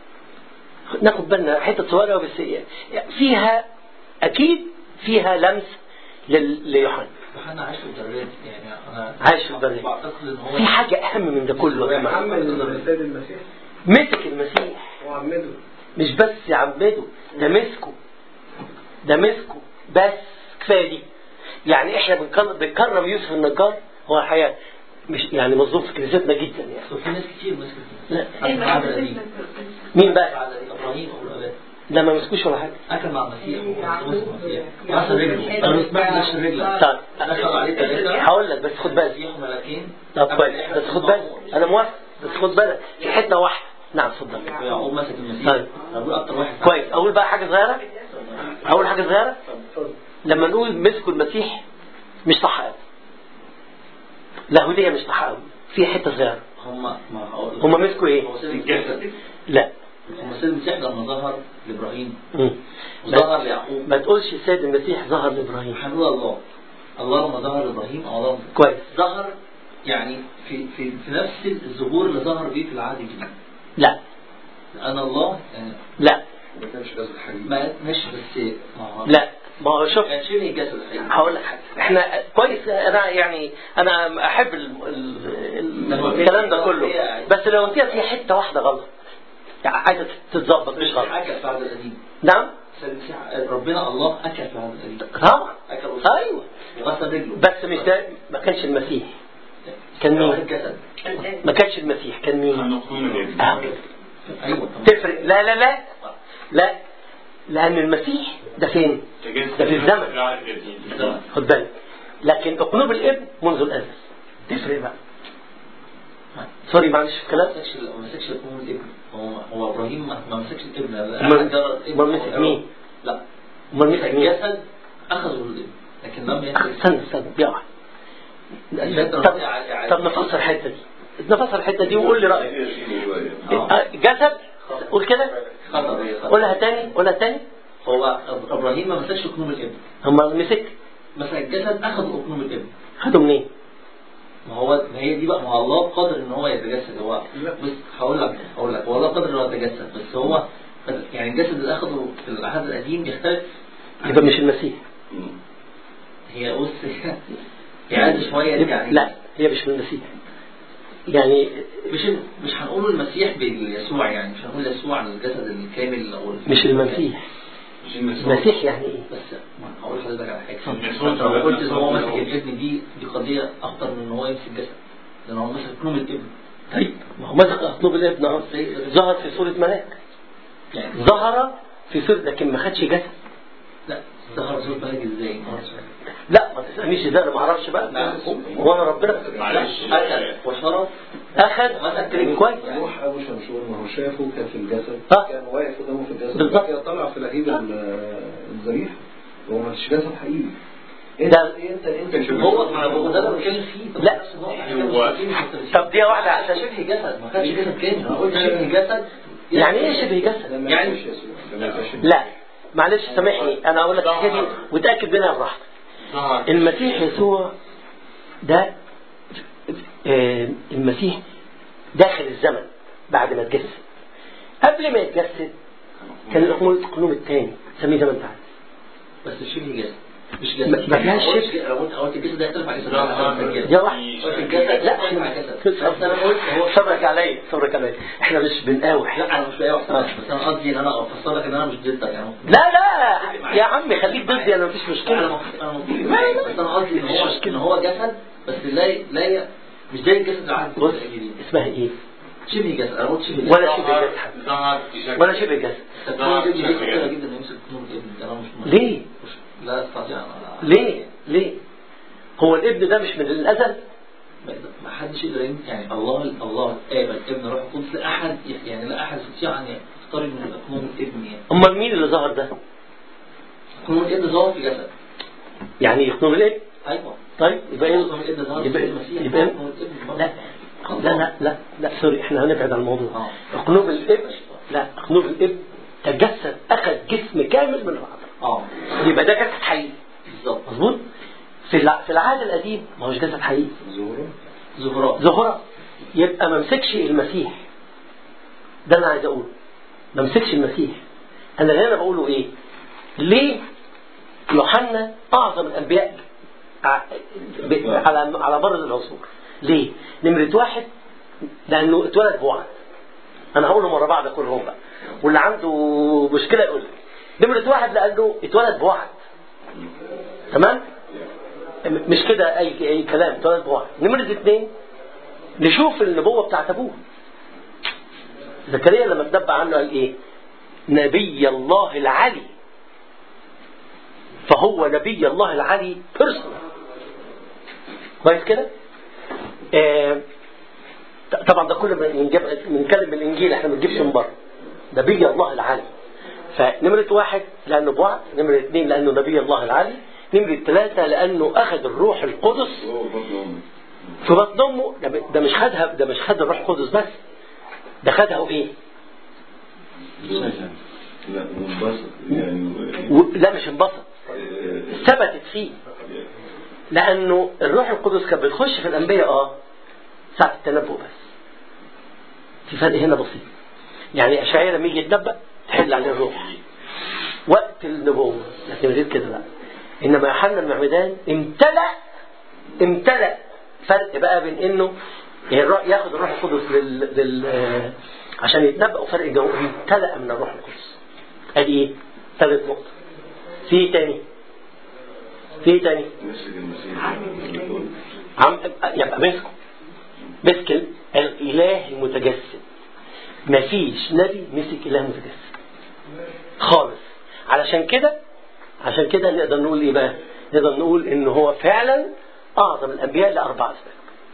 ناخد بالنا حته صغيره بس فيها اكيد فيها لمس لل- ليوحنا يوحنا عايش في البرية يعني انا عايش في البرية. بعتقد ان هو في حاجه اهم من ده كله يا جماعه محمد السيد المسيح مسك المسيح وعمده مش بس يعمده ده مسكه ده مسكه بس كفايه دي يعني احنا بنكرم, بنكرم يوسف النجار هو الحقيقه مش يعني مظلوم في كنيستنا جدا يعني في ناس كتير مسكت لا ايه بعد ما القديم. مين بقى؟ بعد ابراهيم او الاباء ده ما مسكوش ولا حاجه اكل مع المسيح ومسك المسيح غسل رجله انا ما سمعتش رجله طيب دخل عليه ثلاثه هقول لك بس خد بالك مسيح وملاكين طب كويس بس خد بالك انا موافق بس خد بالك في حته واحده نعم اتفضل ويعقوب مسك المسيح طيب. اقول اكتر واحد كويس اقول بقى حاجه صغيره اقول حاجه صغيره لما نقول مسكوا المسيح مش صح قوي لاهوتيه مش صح قوي في حته صغيره هم ما هقول هم مسكوا ايه؟ هو سيد المسيح لا هم سيد المسيح لما ظهر لابراهيم مم. وظهر ليعقوب ما تقولش السيد المسيح ظهر لابراهيم هنقول الله الله لما ظهر لابراهيم او الله كويس ظهر يعني في في في نفس الظهور اللي ظهر بيه في العهد الجديد لا انا الله يعني لا ما كانش جسد حقيقي ما مش بس ما هو لا ما هو شوف كان شبه جسد حقيقي هقول لك حاجه احنا كويس انا يعني انا احب ال... ال... ال... الكلام ده كله بس لو قلت في حته واحده غلط يعني عايزه تتظبط مش غلط اكل في العهد القديم نعم سيد المسيح ربنا الله اكل في العهد القديم طبعا اكل ايوه غسل رجله بس مش ده ما كانش المسيح كان واحد مين جسد ما كانش المسيح كان مين هنقوم الابن آه. ايوه تفرق لا لا لا لا لان المسيح ده فين ده في الزمن الزمن. خد بالك لكن اقنوب الابن منذ الازل تفرق بقى سوري معلش في ما الكلام مسكش ما مسكش الام الابن هو هو ابراهيم ما ما مسكش الابن أمال- جرى الابن. أمال مسك مين؟ لا امال مسك مين الجسد اخذه الابن لكن لم أخ، يمسك استنى استنى بيقع طب طب نفسر الحته دي نفسر الحته دي وقول لي رايك آه. جسد قول كده خطر هي خطر. قولها تاني قولها تاني هو أب- ابراهيم ما مسكش اقنوم الابن هم مسك مسك الجسد اخذ اقنوم الابن خدوا منين ما هو ما هي دي بقى ما هو الله قادر ان هو يتجسد هو بس هقول لك هقول لك هو الله قادر ان هو يتجسد بس هو يعني الجسد اللي اخذه في العهد القديم يختلف يبقى مش المسيح هي بص يعني شويه دي يعني لا هي مش من المسيح يعني مش مش هنقول المسيح باليسوع يعني مش هنقول يسوع الجسد الكامل او مش المسيح مش المسيح المسيح يعني ايه بس ما هقول لحضرتك على حاجه يسوع انت لو قلت ان هو ماسك الابن دي دي قضيه اخطر من ان هو يمسك جسد لان هو ماسك كلهم الابن طيب ما هو مسك اطلب الابن اهو ظهر في صوره ملاك يعني ظهر في صوره لكن ما خدش جسد لا ظهر صوت ملك ازاي؟ لا ما تسالنيش ازاي انا ما اعرفش بقى لا. هو انا ربنا معلش اكل وشرب اخذ مسك كويس روح ابو شمشون ما هو شافه كان في الجسد آه. كان واقف قدامه في الجسد بالظبط. وبعد كده طلع في لهيب ال- الذبيحه هو مش جسد حقيقي انت ده- انت انت هو ما هو ده اللي بتكلم فيه لا. هو طب دي واحده عشان شبه جسد ما كانش جسد كامل انا قلت شبه جسد يعني ايه شبه جسد ده ما يعني- يبقاش يسوع ده ما يبقاش لا معلش سامحني انا اقول لك الحكايه دي وتاكد منها براحتك المسيح يسوع ده آه، المسيح داخل الزمن بعد ما اتجسد قبل ما يتجسد كان القانون القانون الثاني سميه زي ما انت عايز بس شبه جسد مش ما- جسد ما فيهاش قلت- شبه. لو قلت قلت الجسد ده يختلف عن الجسد ده الجسد يا واحد قلت الجسد لا يختلف عن الجسد بس انا قلت هو صبرك عليا صبرك عليا احنا مش بنقاوح لا انا مش بقى بس انا قصدي ان انا افسر لك ان انا مش ضدك يعني لا لا يا عم خليك ضدي انا مفيش انا مشكله مبسوط انا مبسوط بس انا قصدي ان هو ان هو جسد بس لا لا مش زي الجسد العادي بص اسمها ايه شبه جسد انا قلت شبه جسد ولا شبه جسد ولا شبه جسد تكون ابني دي خطيرة جدا انه يمسك نور الابن ده انا مش ليه مش لا استطيع أنا- ليه ليه هو الابن ده مش من الازل ما- ما حدش يقدر يم- يعني الله الله الاب الابن روح القدس لا احد يعني لا احد يستطيع ان يختار انه يبقى كنون الابن يعني امال مين اللي ظهر ده كنون الابن ظهر في جسد يعني يخنم الابن ايوه طيب يبقى ايه كنون الابن ظهر يبقى في المسيح يبقى كنون الابن برضه. لا لا لا لا لا سوري احنا هنبعد عن الموضوع اه قلوب الابن لا قلوب الابن تجسد اخذ جسم كامل من العذراء اه يبقى ده جسد حقيقي بالظبط مظبوط في الع- في العهد القديم ما هوش جسد حقيقي زهره زهراء زهرة يبقى ما مسكش المسيح ده اللي انا عايز اقوله ما مسكش المسيح انا اللي انا بقوله ايه ليه يوحنا اعظم الانبياء ع- ب- على على مر العصور ليه نمرة واحد لانه اتولد بوعد انا هقوله مرة بعد كلهم بقى واللي عنده مشكلة يقول لي نمرة واحد لانه اتولد بوعد تمام م- مش كده اي اي كلام اتولد بوعد نمرة اثنين نشوف النبوة بتاعت ابوه زكريا لما تنبأ عنه قال ايه نبي الله العلي فهو نبي الله العلي بيرسونال كويس كده آه ط- طبعا ده كله بنجيب- بنتكلم من الانجيل احنا ما بنجيبش من بره نبي الله العلي فنمرة واحد لأنه بوعد نمرة اثنين لأنه نبي الله العلي نمرة ثلاثة لأنه أخذ الروح القدس هو برضه أمي. في بطن امه ده ب- ده مش خدها ده مش خد الروح القدس بس ده خدها وايه؟ لا منبسط يعني و- لا مش انبسط آه، ثبتت فيه لانه الروح القدس كان بتخش في الانبياء اه ساعه التنبؤ بس في فرق هنا بسيط يعني اشعياء لما يجي يتنبأ تحل عليه الروح وقت النبوه لكن غير كده لا انما يوحنا المعمدان امتلأ امتلأ فرق بقى بين انه الروح- ياخد الروح القدس لل, لل... آه، عشان يتنبأ وفرق جو امتلأ من الروح القدس ادي ايه؟ ثالث نقطه في ايه تاني؟ في ايه تاني؟ مسك المسيح عم يبقى مسكه مسك ال- الاله المتجسد مفيش نبي مسك اله متجسد خالص علشان كده عشان كده نقدر نقول ايه بقى نقدر نقول ان هو فعلا اعظم الانبياء لاربع اسباب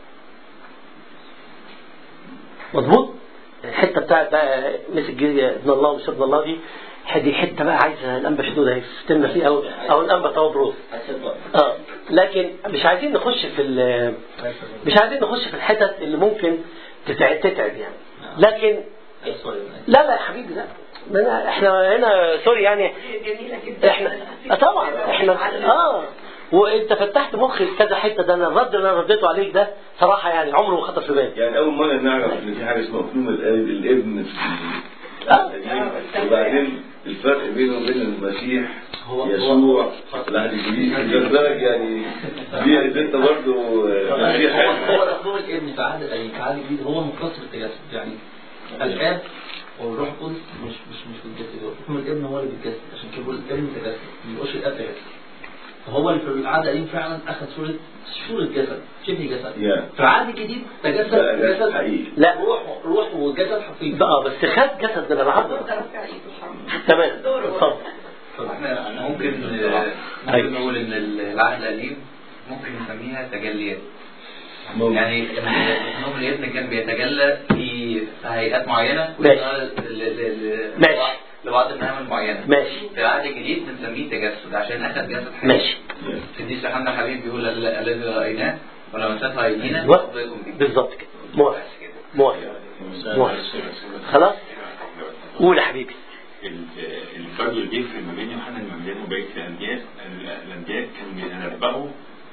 مظبوط الحته بتاعت بقى مسك جزية ابن الله ومش ابن الله دي دي حته بقى عايزه الانبا شدوده يفتنا فيه او او الانبا طوبروس اه لكن مش عايزين نخش في ال- مش عايزين نخش في الحتت اللي ممكن تتعب, تتعب يعني لكن لا لا يا حبيبي لا ما أنا احنا هنا سوري يعني جميلة جدا احنا آه طبعا احنا اه وانت فتحت مخي في كذا حته ده انا الرد اللي انا رديته عليك ده صراحه يعني عمره ما خطر في بالي يعني أول مرة نعرف إن في حاجة اسمها مفهوم الآب الابن آه. وبعدين الفرق بينه وبين المسيح هو- يسوع العهد الجديد لذلك يعني دي انت برضه مسيح هو حلو. هو مفهوم الابن في عهد القديم في عهد الجديد هو مقتصر التجسد يعني الاب والروح القدس مش مش مش بيتجسد هو مفهوم الابن هو اللي بيتجسد عشان كده بيقول الابن تجسد ما بيقولش الاب تجسد فهو اللي في العهد القديم فعلا اخذ صوره صوره جسد شبه جسد Yeah. في العهد الجديد تجسد لا، ده جسد حقيقي. لا. روح روح وجسد حقيقي اه بس خد جسد من العذراء تمام اتفضل احنا ممكن آه، ممكن نقول ان العهد القديم ممكن نسميها تجليات ممكن. يعني نوم الابن كان بيتجلى في في هيئات معينه ماشي. ل- ل- ل- ماشي. لبعض المهام المعينه ماشي في العهد الجديد بنسميه تجسد عشان اخذ جسد حقيقي ماشي القديس يوحنا حبيب بيقول ال- الذي رايناه ولمسته ايدينا بالظبط. نخبركم به بالظبط كده موافق بس كده موافق موافق خلاص قول يا حبيبي ال- الفرق اللي بيفرق ما بين يوحنا المعمدان وبقية الأنبياء الأنبياء كانوا بيتنبأوا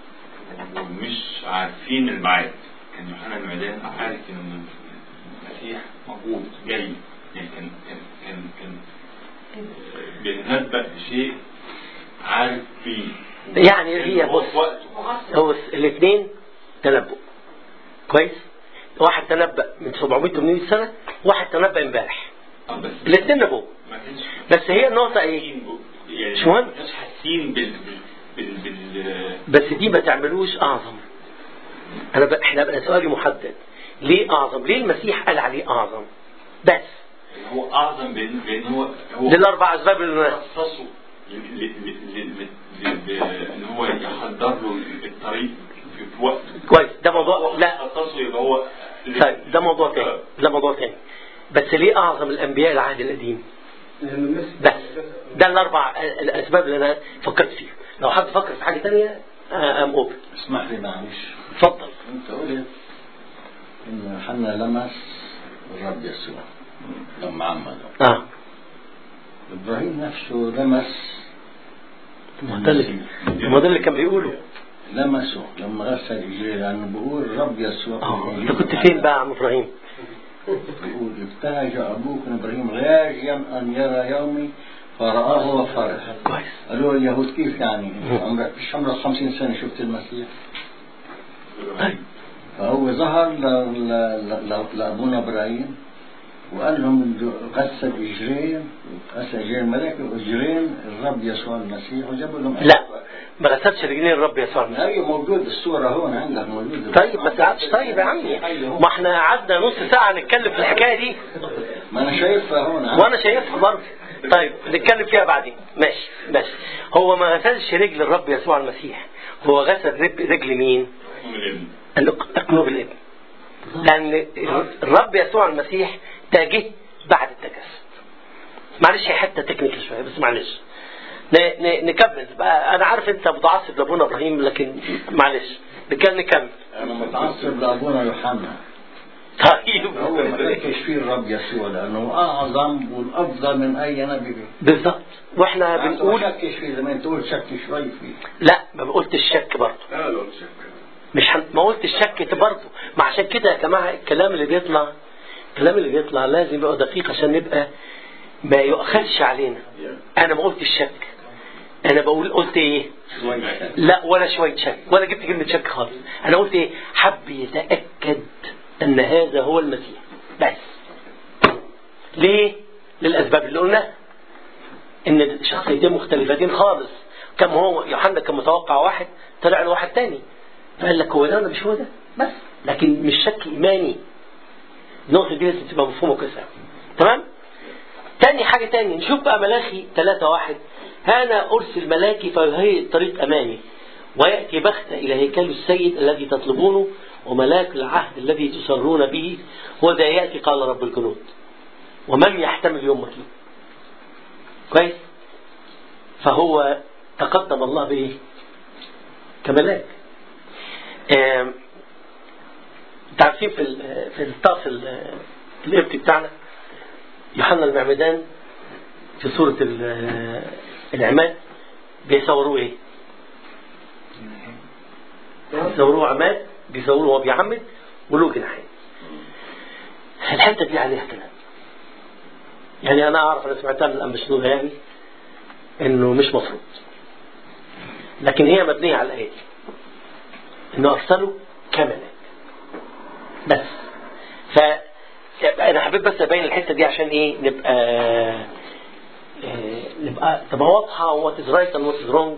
ومش عارفين الميعاد كان يوحنا المعمدان عارف إن المسيح موجود جاي يعني كان كان كان كان آه، بيتنبأ بشيء عارف فيه يعني هي هو بص في وقته هو الاثنين تنبؤ كويس واحد تنبأ من 700 800 سنة واحد تنبأ امبارح آه، بس الاثنين نبوة ما كانش بس هي النقطة ايه يعني مش مهم. ما كانش حاسين بال بال بال, بال... بس دي ما تعملوش اعظم انا ب... احنا بقى سؤالي محدد ليه اعظم ليه المسيح قال عليه اعظم بس هو اعظم بان بان هو هو للاربع اسباب اللي خصصه ل- ل- ل- ل- ل- ل- ان هو يحضر له الطريق في في وقت كويس ده موضوع لا خصصه يبقى هو طيب ده موضوع تاني ده موضوع تاني بس ليه اعظم الانبياء العهد القديم بس ده الاربع الاسباب اللي انا فكرت فيها لو حد فكر في حاجه تانية ام اوبن اسمح لي معلش اتفضل انت قلت ان حنا لمس الرب يسوع لما عمله اه ابراهيم نفسه لمس ما ده اللي ما ده اللي كان بيقوله لمسه لما غسل رجليه لانه بيقول الرب يسوع في اه الإنجيل انت كنت فين بقى يا عم ابراهيم يقول ابتهج ابوك ابراهيم راجيا ان يرى يومي فرآه وفرح كويس قالوا له اليهود كيف يعني عمرك مش عمرك 50 سنه شفت المسيح طيب فهو ظهر ل- ل- ل- لابونا ابراهيم وقال لهم إنه غسل اجرين غسل اجرين الملائكه واجرين الرب يسوع المسيح وجابوا لهم لا ما غسلش رجلين الرب يسوع المسيح ايوه موجود الصوره هون عندك موجوده طيب ما تقعدش طيب يا عمي ما احنا قعدنا نص ساعة نتكلم في الحكاية دي ما انا شايفها هون وانا شايفها برضه طيب نتكلم فيها بعدين ماشي ماشي هو ما غسلش رجل الرب يسوع المسيح هو غسل رب- رجل مين؟ قلوب الابن لأن الرب يسوع المسيح ده جه بعد التجسد معلش هي حتة تكنيكال شوية بس معلش ن- ن- نكمل بقى أنا عارف أنت متعصب لأبونا إبراهيم لكن معلش نكمل نكمل انا متعصب لابونا يوحنا طيب هو ما فكش فيه الرب يسوع لانه اعظم والافضل من اي نبي بالظبط واحنا ما بنقول شكش فيه زي ما انت تقول شك شوي فيه لا ما قلت الشك برضه لا لا شك مش هن... ما قلت الشك برضه ما عشان كده يا جماعه الكلام اللي بيطلع الكلام اللي بيطلع لازم يبقى دقيق عشان نبقى ما يؤخذش علينا انا ما قلت الشك انا بقول قلت ايه شوي شك لا ولا شويه شك ولا جبت كلمه شك خالص انا قلت ايه حب يتاكد ان هذا هو المسيح بس ليه للاسباب اللي قلناها ان الشخصيتين مختلفتين خالص كم هو يوحنا كان متوقع واحد طلع له واحد تاني فقال لك هو ده ولا مش هو ده بس لكن مش شك ايماني النقطه دي لازم تبقى مفهومه كويس أوي. تمام تاني حاجه تاني نشوف بقى ملاخي 3 واحد هذا ارسل ملاكي فيهيئ الطريق امامي وياتي بغته الى هيكل السيد الذي تطلبونه وملاك العهد الذي تسرون به هو ذا ياتي قال رب الجنود ومن يحتمل يوم مطلوب كويس فهو تقدم الله بايه كملاك آم، انتوا عارفين في ال- في الطقس ال- القبطي بتاعنا يوحنا المعمدان في سورة ال- العماد بيصوروه ايه؟ بيصوروه عماد بيصوروه وهو بيعمد وله جناحين الحتة دي عليها كلام يعني انا اعرف انا سمعتها من الامبسنوده يعني انه مش مفروض لكن هي مبنية على الايه دي انه ارسله كملاك بس ف انا حبيت بس ابين الحته دي عشان ايه نبقى آه، نبقى تبقى واضحه وات از رايت اند وات از رونج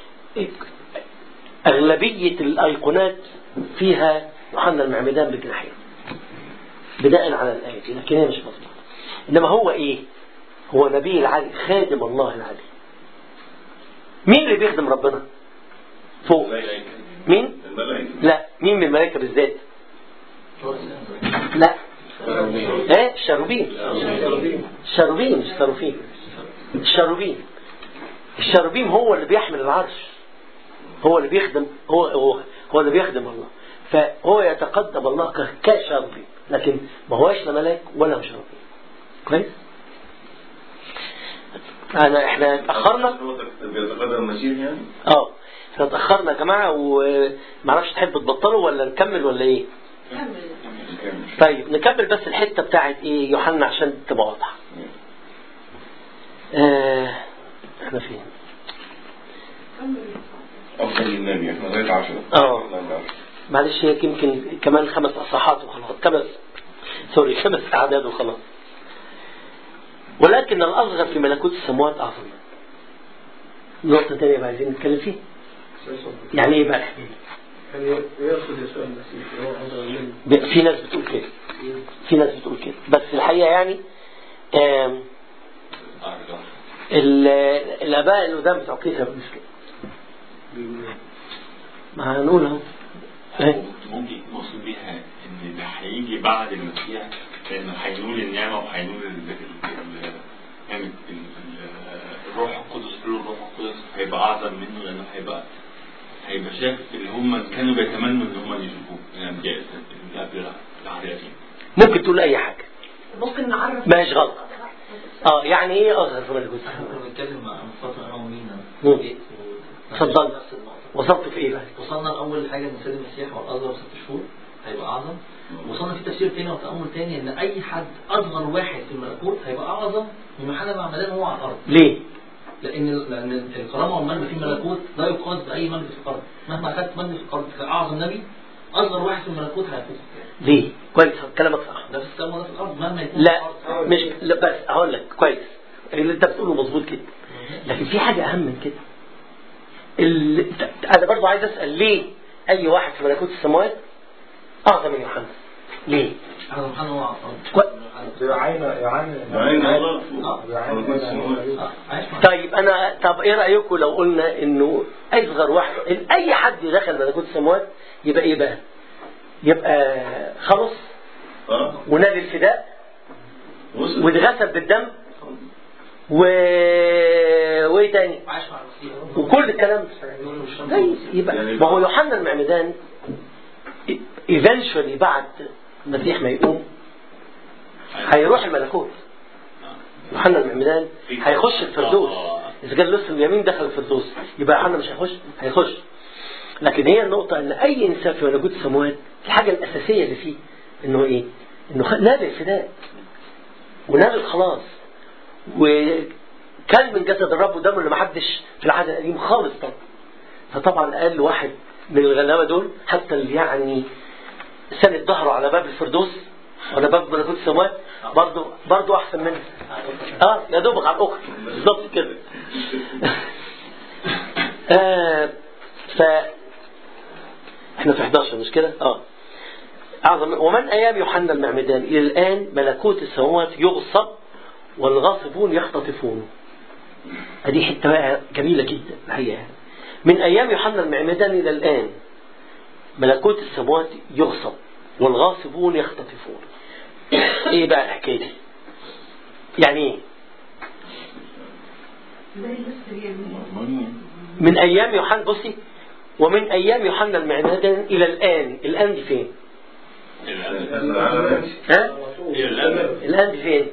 اغلبيه الايقونات فيها يوحنا المعمدان بجناحين بناء على الايه دي لكن هي مش مظبوطه انما هو ايه؟ هو نبي العلي خادم الله العلي مين اللي بيخدم ربنا؟ فوق مين؟ الملائكة لا مين من الملائكه بالذات؟ لا ايه الشاروبين الشاروبين مش الصاروفين الشاروبين الشاروبين هو اللي بيحمل العرش هو اللي بيخدم هو هو, هو اللي بيخدم الله فهو يتقدم الله ك- كشاروبين لكن ما هوش لا ملاك ولا شاروبين كويس انا احنا اتاخرنا بيتقدم المسيح يعني اه احنا اتاخرنا يا جماعه ومعرفش تحب تبطلوا ولا نكمل ولا ايه طيب نكمل بس الحته بتاعت ايه يوحنا عشان تبقى واضحه آه احنا فين أفضل النبي احنا لغاية عشرة اه معلش هي يمكن كمان خمس اصحاحات وخلاص خمس سوري خمس اعداد وخلاص ولكن الاصغر في ملكوت السماوات اعظم نقطة تانية بقى عايزين نتكلم فيها يعني ايه بقى الحكاية دي؟ يعني يقصد يسوع المسيح اللي هو أصغر منه ب- في ناس بتقول كده في ناس بتقول كده بس الحقيقة يعني آم، ال- الآباء القدام بتوع كده مش كده ما هنقول اهو إيه؟ ممكن نقصد بيها ان اللي هيجي بعد المسيح لانه هينول النعمه وهينول ال- ال- ال- يعني ال- ال- الروح القدس له الروح القدس هيبقى اعظم منه لانه هيبقى هيبقى شاف اللي هم كانوا بيتمنوا ان هم يشوفوه من الانبياء اللي قبل العريقين ممكن تقول أي حاجة ممكن نعرف ما هيش غلط اه يعني ايه أصغر في ملكوت احنا السماوات؟ كنا بنتكلم عن فترة انا ومينا مم. إيه؟ اتفضل. نفس النقطة. وصلت في ايه بقى؟ وصلنا لأول حاجة إن سيد المسيح هو الأصغر ست شهور هيبقى أعظم وصلنا في تفسير تاني وتأمل تاني إن أي حد أصغر واحد في الملكوت هيبقى أعظم من محل معمدان هو على الأرض ليه؟ لأن لأن الكرامة والمجد في الملكوت لا يقاس بأي مجد في الأرض مهما أخذت مجد في الأرض كأعظم نبي أصغر واحد في الملكوت هيفوز ليه؟ كويس كلامك صح ده في السماء وده في الأرض مهما يكون لا في الأرض. مش لا بس هقول لك كويس اللي انت بتقوله مظبوط جدا لكن في حاجة أهم من كده اللي... أنا برضو عايز أسأل ليه أي واحد في ملكوت السماوات أعظم من يوحنا؟ ليه؟ أعظم محل هو على الأرض كويس. يعين يعين يعين الله آه، عايش مع طيب أنا طب إيه رأيكم لو قلنا إنه أصغر واحد إن أي حد دخل ملكوت السماوات يبقى إيه بقى؟ يبقى خلص اه ونال الفداء وصل واتغسل بالدم و... وايه تاني عايش مع المسيح وكل الكلام ده كويس يبقى ما هو يوحنا المعمدان ايفنشولي بعد المسيح ما يقوم هيروح الملكوت يوحنا المعمدان هيخش الفردوس اذا كان لسه اليمين دخل الفردوس يبقى يوحنا مش هيخش هيخش لكن هي النقطة ان اي انسان في ملكوت السماوات الحاجة الاساسية اللي فيه انه ايه انه خ- نال الفداء ونال الخلاص وكان من جسد الرب ودمه اللي محدش في العهد القديم خالص طبعا فطبعا اقل واحد من الغلابه دول حتى اللي يعني سند ظهره على باب الفردوس ولا باب ملكوت السماوات برضه برضه احسن منه اه يا دوبك على الاخر بالظبط كده آه ف احنا في 11 مش كده؟ اه أعظم ومن أيام يوحنا المعمدان إلى الآن ملكوت السماوات يغصب والغاصبون يختطفونه هذه حتة بقى جميلة جدا الحقيقة من أيام يوحنا المعمدان إلى الآن ملكوت السماوات يغصب والغاصبون يختطفون إيه بقى الحكاية دي؟ يعني إيه؟ من أيام يوحنا بصي ومن أيام يوحنا المعمدان إلى الآن الآن دي فين؟ ها؟ الآن دي فين؟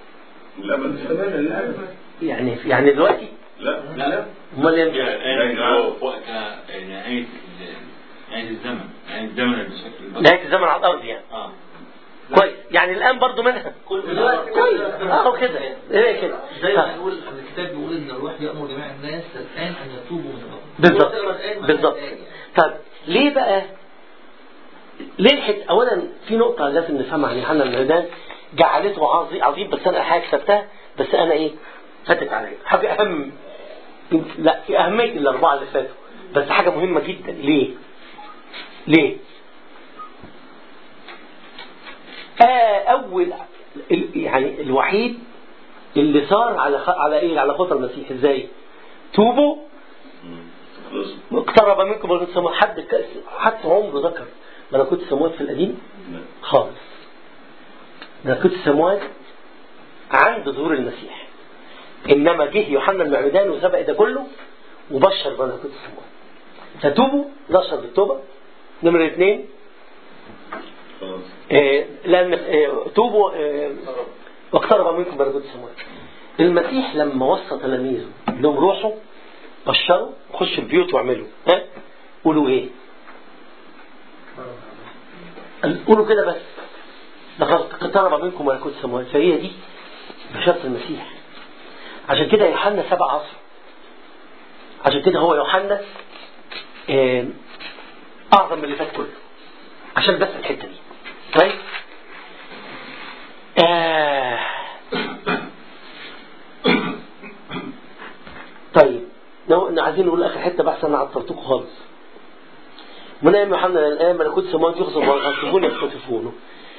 يعني يعني دلوقتي؟ لا لا امال هي امتى؟ الآن هو في وقت نهاية ال- نهاية الزمن نهاية الزمن المشاكل نهاية الزمن على الأرض يعني اه كويس يعني الآن برضو منها دلوقتي كويس اه كده ايه كده زي ما آه. نقول الكتاب بيقول ان الروح يامر جميع الناس الان ان يتوبوا من الرب بالظبط تقرا الآن معناها بالظبط الآن يعني. طب ليه بقى ليه الحت اولا في نقطة لازم نفهمها عن يوحنا المعمدان جعلته عظيم عظيم بس انا حاجة كتبتها بس انا ايه فاتت عليا حاجة اهم لا في اهمية الاربعة اللي فاتوا بس حاجة مهمة جدا ليه ليه آه اول ال- يعني الوحيد اللي صار على خ... على ايه على خطى المسيح ازاي توبوا خلاص اقترب منكم ملكوت السماوات حد ك- حتى عمره ذكر ملكوت السماوات في القديم خالص ملكوت السماوات عند ظهور المسيح انما جه يوحنا المعمدان وسبق ده كله وبشر ملكوت السماوات فتوبوا نشر بالتوبه نمرة اثنين خلاص آه، لأن آه، توبوا آه، واقترب منكم ملكوت السماوات المسيح لما وصى تلاميذه انهم روحوا بشروا خشوا البيوت واعملوا ها قولوا ايه قولوا كده بس لقد اقترب منكم ملكوت السماوات فهي دي بشرط المسيح عشان كده يوحنا سبع عصر عشان كده هو يوحنا آه، اعظم من اللي فات كله عشان بس الحته دي طيب آه. طيب لو عايزين نقول اخر حته بحث انا عطلتكم خالص من ايام يوحنا الان ملكوت السماوات يغصب والغاصبون يختطفونه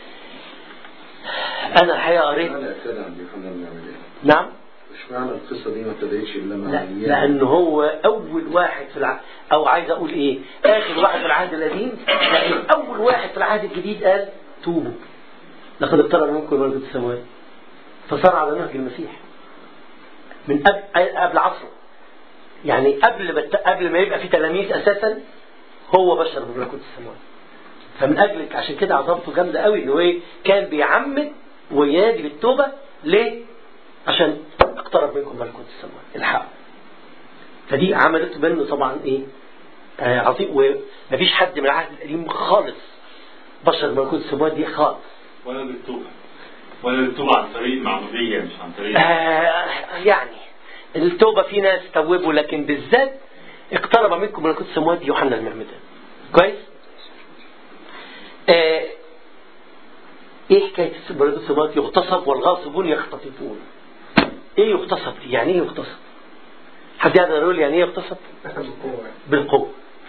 انا الحقيقه قريت اشمعنى ابتدى عند يوحنا المعمدان؟ نعم اشمعنى القصه دي ما ابتدتش الا مع لا ايام لأن هو أول واحد في العهد أو عايز أقول إيه آخر واحد في العهد القديم لكن أول واحد في العهد الجديد قال توبوا لقد اقترب منكم ملكوت السماوات فصار على نهج المسيح من قبل قبل عصره يعني قبل ما قبل ما يبقى في تلاميذ أساسا هو بشر بملكوت السماوات فمن أجل عشان كده عظمته جامدة قوي إنه إيه كان بيعمد وينادي بالتوبة ليه؟ عشان اقترب منكم ملكوت السماوات الحق فدي عملت منه طبعا ايه آه عظيم ومفيش حد من العهد القديم خالص بشر ملكوت السماوات دي خالص ولا بالتوبة ولا بالتوبة عن طريق المعمودية مش عن طريق آه يعني التوبة في ناس توبوا لكن بالذات اقترب منكم ملكوت السماوات دي يوحنا المعمدان كويس آه ايه حكاية ملكوت السماوات يغتصب والغاصبون يختطفون ايه يغتصب دي يعني ايه يغتصب حد يقدر يقول يعني ايه يغتصب أخذ القوة بالقوة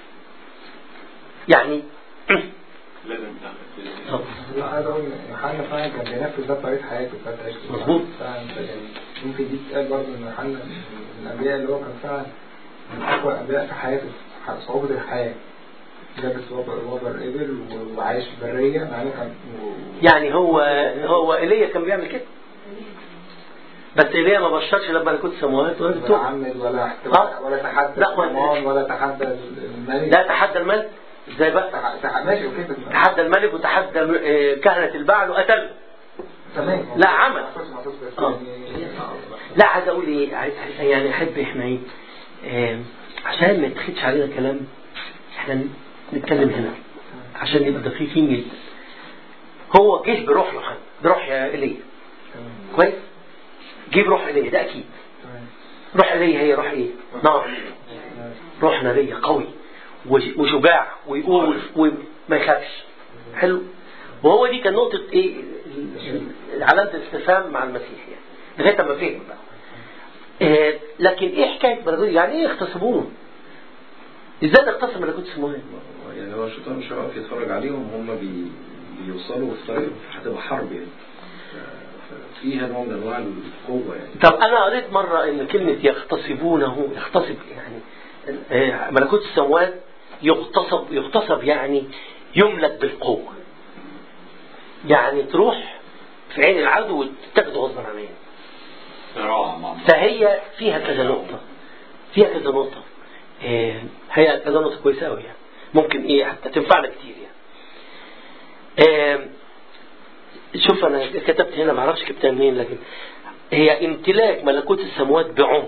يعني لازم تاخد لا عايز اقول ان يوحنا فعلا كان بينفذ ده طريقه حياته بتاعت عيشته مظبوط. فعلا يعني ممكن دي تتقال برضه ان يوحنا من الانبياء اللي هو كان فعلا من اقوى الانبياء في حياته في صعوبه الحياه لابس وبر وبر ابل وعايش في البريه مع انه كان يعني هو هو ايليا كان بيعمل كده بس ايليا ما بشرش لما ملكوت السماوات ولا ولا التوبة عمل ولا آه. احتفال ولا تحدى لا، ما- الإمام ولا تحدى الملك ده تحدى الملك ازاي بقى تح- تح- ماشي وكده تحدى الملك وتحدى آه، كهنة البعل وقتله تمام لا، عمل. مخصوص- مخصوص بس آه. يعني لا عايز اقول ايه عايز عايز- يعني احب احنا ايه آه، عشان ما يتخدش علينا كلام احنا نتكلم هنا عشان نبقى دقيقين جدا هو جه بروح يوحنا بروح يا ايليا كويس جه بروح ايليا ده اكيد تمام روح ايليا هي روح ايه نار روح نارية قوي وش- وشجاع ويقول وما يخافش حلو وهو دي كان نقطة ايه ال- ال- علامة الاستفهام مع المسيح يعني لغاية ما فهم بقى آه، لكن ايه حكاية ملكوت يعني ايه يغتصبون ازاي نغتصب ملكوت السماوات يعني هو الشيطان مش هيقف يتفرج عليهم هم بي... بيوصلوا في طريقهم هتبقى حرب يعني ف- فيها نوع من انواع القوه يعني طب انا قريت مرة ان كلمة يغتصبونه يغتصب يعني آه، ملكوت السماوات يغتصب يغتصب يعني يملك بالقوة يعني تروح في عين العدو وتاخده غصبا عنها صراع مع فهي فيها كذا نقطة فيها كذا نقطة آه، هي كذا نقطة كويسة أوي يعني ممكن إيه حتى تنفعنا كتير يعني آه، شوف أنا كتبت هنا معرفش كتبتها منين لكن هي امتلاك ملكوت السماوات بعنف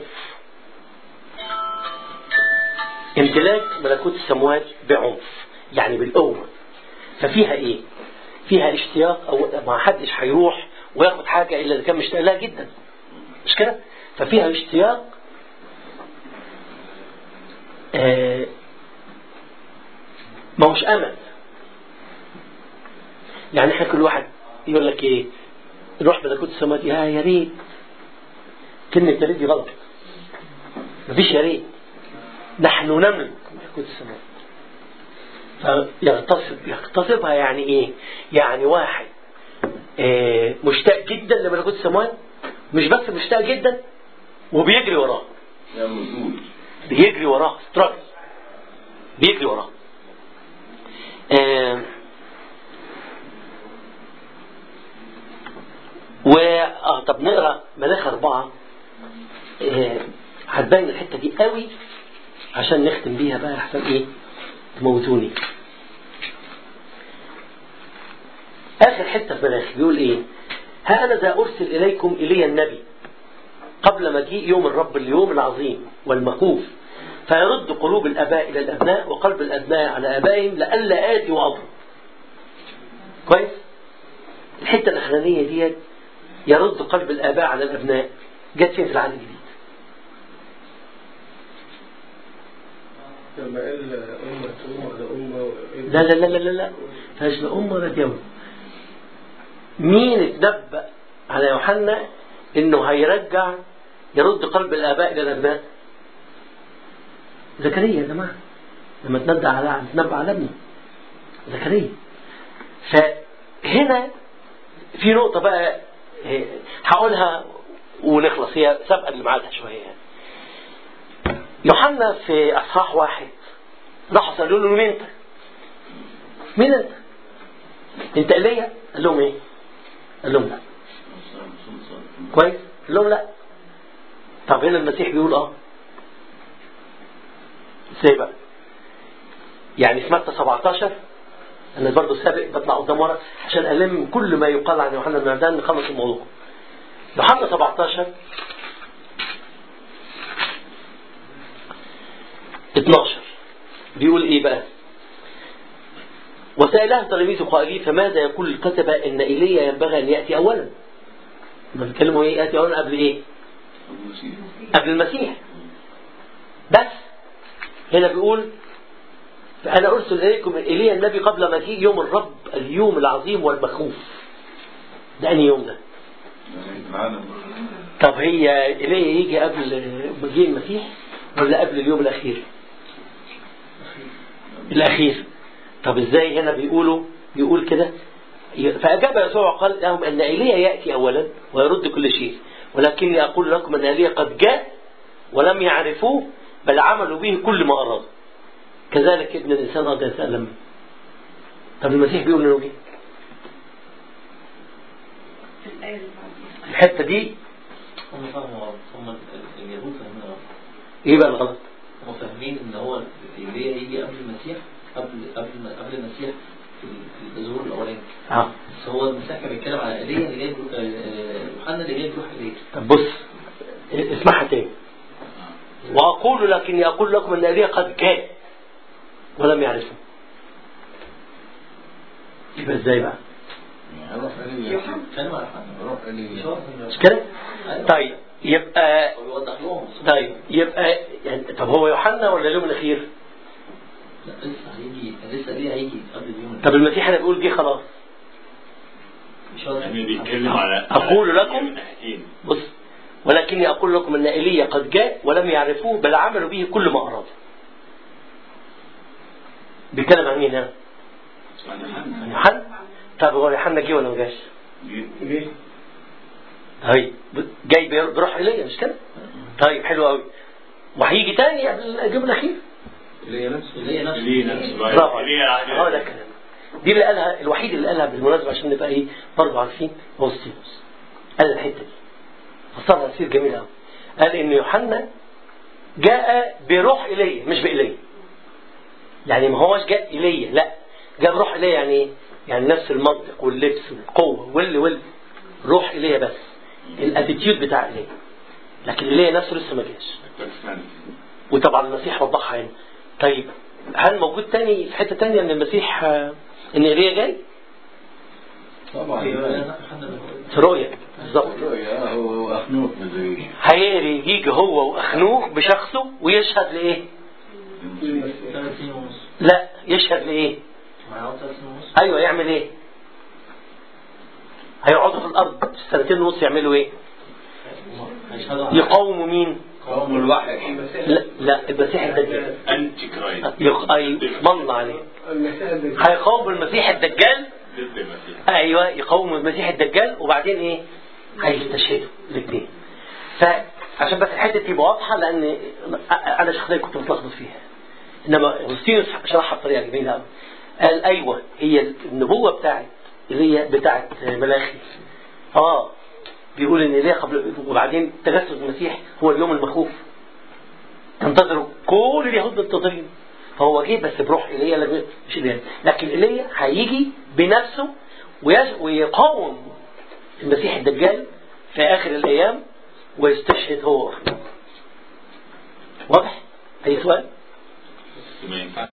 امتلاك ملكوت السماوات بعنف يعني بالقوة ففيها ايه فيها اشتياق او ما حدش هيروح وياخد حاجة الا اذا كان مشتاق لها جدا مش كده ففيها اشتياق آه ما هوش امل يعني احنا كل واحد يقول لك ايه نروح ملكوت السماوات يا يا ريت كلمة يا ريت دي غلط مفيش يا ريت نحن نملك ملكوت السماوات فيغتصب يغتصبها يعني ايه يعني واحد آه مشتاق جدا لملكوت السماوات مش بس مشتاق جدا وبيجري وراه يا مزول بيجري وراه ستراجل بيجري وراه آه و اه طب نقرا مناخ أربعة آه هتبين الحتة دي قوي عشان نختم بيها بقى أحسن إيه تموتوني آخر حتة في مناخ بيقول إيه ها أنا ذا أرسل إليكم إلي النبي قبل مجيء يوم الرب اليوم العظيم والمخوف فيرد قلوب الآباء إلى الأبناء وقلب الأبناء على آبائهم لئلا آتي وأضرب كويس الحتة الأخرانية ديت يرد قلب الآباء على الأبناء جت فين في العهد الجديد لما قال أمة أمة على أمة لا لا لا لا لا لا فاش أمة ولا يوم مين اتنبأ على يوحنا انه هيرجع يرد قلب الاباء الى الابناء زكريا يا جماعه لما تنبأ على تنبأ على ابنه زكريا فهنا في نقطة بقى إيه، هقولها ونخلص هي سابقة اللي معاها شوية يعني. يوحنا في أصحاح واحد راحوا سألوا له مين أنت؟ مين أنت؟ أنت إيليا؟ قال لهم إيه؟ قال لهم لا كويس؟ قال لهم لا طب هنا المسيح بيقول اه ازاي بقى؟ يعني في متى 17 انا برضه سابق بطلع قدام ورا عشان الم كل ما يقال عن يوحنا بن عبدان نخلص الموضوع يوحنا 17 12 بيقول ايه بقى وسأله تلاميذه قائلين فماذا يقول الكتبة ان ايليا ينبغي ان ياتي اولا ما بيتكلموا ايه ياتي اولا قبل ايه قبل المسيح بس هنا بيقول فأنا أرسل إليكم إلي النبي قبل مجيء يوم الرب اليوم العظيم والمخوف ده أنهي يوم ده طب هي إليه يجي قبل مجيء المسيح ولا قبل اليوم الأخير الأخير طب إزاي هنا بيقولوا يقول كده فأجاب يسوع وقال لهم أن إيليا يأتي أولا ويرد كل شيء ولكني أقول لكم أن إيليا قد جاء ولم يعرفوه بل عملوا به كل ما أرادوا كذلك ابن الإنسان قد يتألم طب المسيح بيقول انه جه في الآية اللي بعديها. الحتة دي هم فهموا غلط هم اليهود فاهمين غلط ايه بقى الغلط هم فاهمين ان هو ايليا يجي قبل المسيح قبل قبل قبل المسيح في في الظهور الاولاني اه بس هو المسيح كان بيتكلم على ايليا اللي جاي بيروح- آه، يوحنا اللي جاي بيروح ايليا طب بص اسمعها تاني وأقول لكني أقول لكم أن إيليا قد جاء ولم يعرفه يبقى ازاي بقى روح إلي كلام على يوحنا روح إلي مش كده طيب يبقى هو بيوضح لهم طيب يبقى يعني طب هو يوحنا ولا اليوم الأخير لا لسه هيجي لسه ايليا هيجي قبل اليوم طب المسيح هنا بيقول جه خلاص مش هو يعني بيتكلم على أقول على لكم من ناحيتين بص ولكني أقول لكم أن إيليا قد جاء ولم يعرفوه بل عملوا به كل ما أراد بيتكلم عن مين هنا؟ عن يوحنا طب هو يوحنا جه ولا ما جاش؟ ليه؟ طيب جاي بير- بيروح إيليا مش كده؟ طيب حلو قوي وهيجي تاني قبل اليوم الأخير إلي نفسه ايليا نفسه ليه نفسه برافو بقى ليه عليك. هو ده الكلام دي اللي قالها الوحيد اللي قالها بالمناسبة عشان نبقى ايه برضه عارفين هو ستيفنز قال الحتة دي فصارها تصير جميلة قوي قال ان يوحنا جاء بروح إليه مش بإليه يعني ما هوش جاء إليه لا جاء بروح إليه يعني ايه يعني نفس المنطق واللبس والقوة واللي واللي روح إليه بس الاتيتيود بتاع إليه لكن إليه نفسه لسه ما جاش وطبعا المسيح وضحها هنا طيب هل موجود تاني في حتة تانية ان المسيح آه، ان ايليا جاي طبعا يوحنا في رؤيا بالظبط رؤيا هو أخنوك مزويش هيقري يجي هو واخنوخ بشخصه ويشهد لايه ثلاث سنين ونص لا يشهد لايه معاه ثلاث سنين ونص ايوه يعمل ايه هيقعدوا في الارض سنتين ونص يعملوا ايه هيشهدوا على يقاوموا مين قوم الوحش لا لا المسيح الدجال انتي كرايست يق- أي- يضمن عليه المسيح اللي هيقاوم المسيح الدجال ضد المسيح ايوه يقاوم المسيح الدجال وبعدين ايه هيستشهدوا الاثنين فعشان بس الحته دي تبقى واضحه لان انا شخصيا كنت متلخبط فيها انما اغسطينوس شرحها بطريقه جميله قوي قال ايوه هي النبوه بتاعت اللي هي بتاعت ملاخي اه بيقول ان ليه قبل وبعدين تجسد المسيح هو اليوم المخوف تنتظروا كل اليهود منتظرين فهو جه بس بروح ايليا لكن- مش ايليا لكن ايليا هيجي بنفسه ويج- ويقاوم المسيح الدجال في اخر الايام ويستشهد هو واخوه واضح؟ أي سؤال؟ ما ينفعش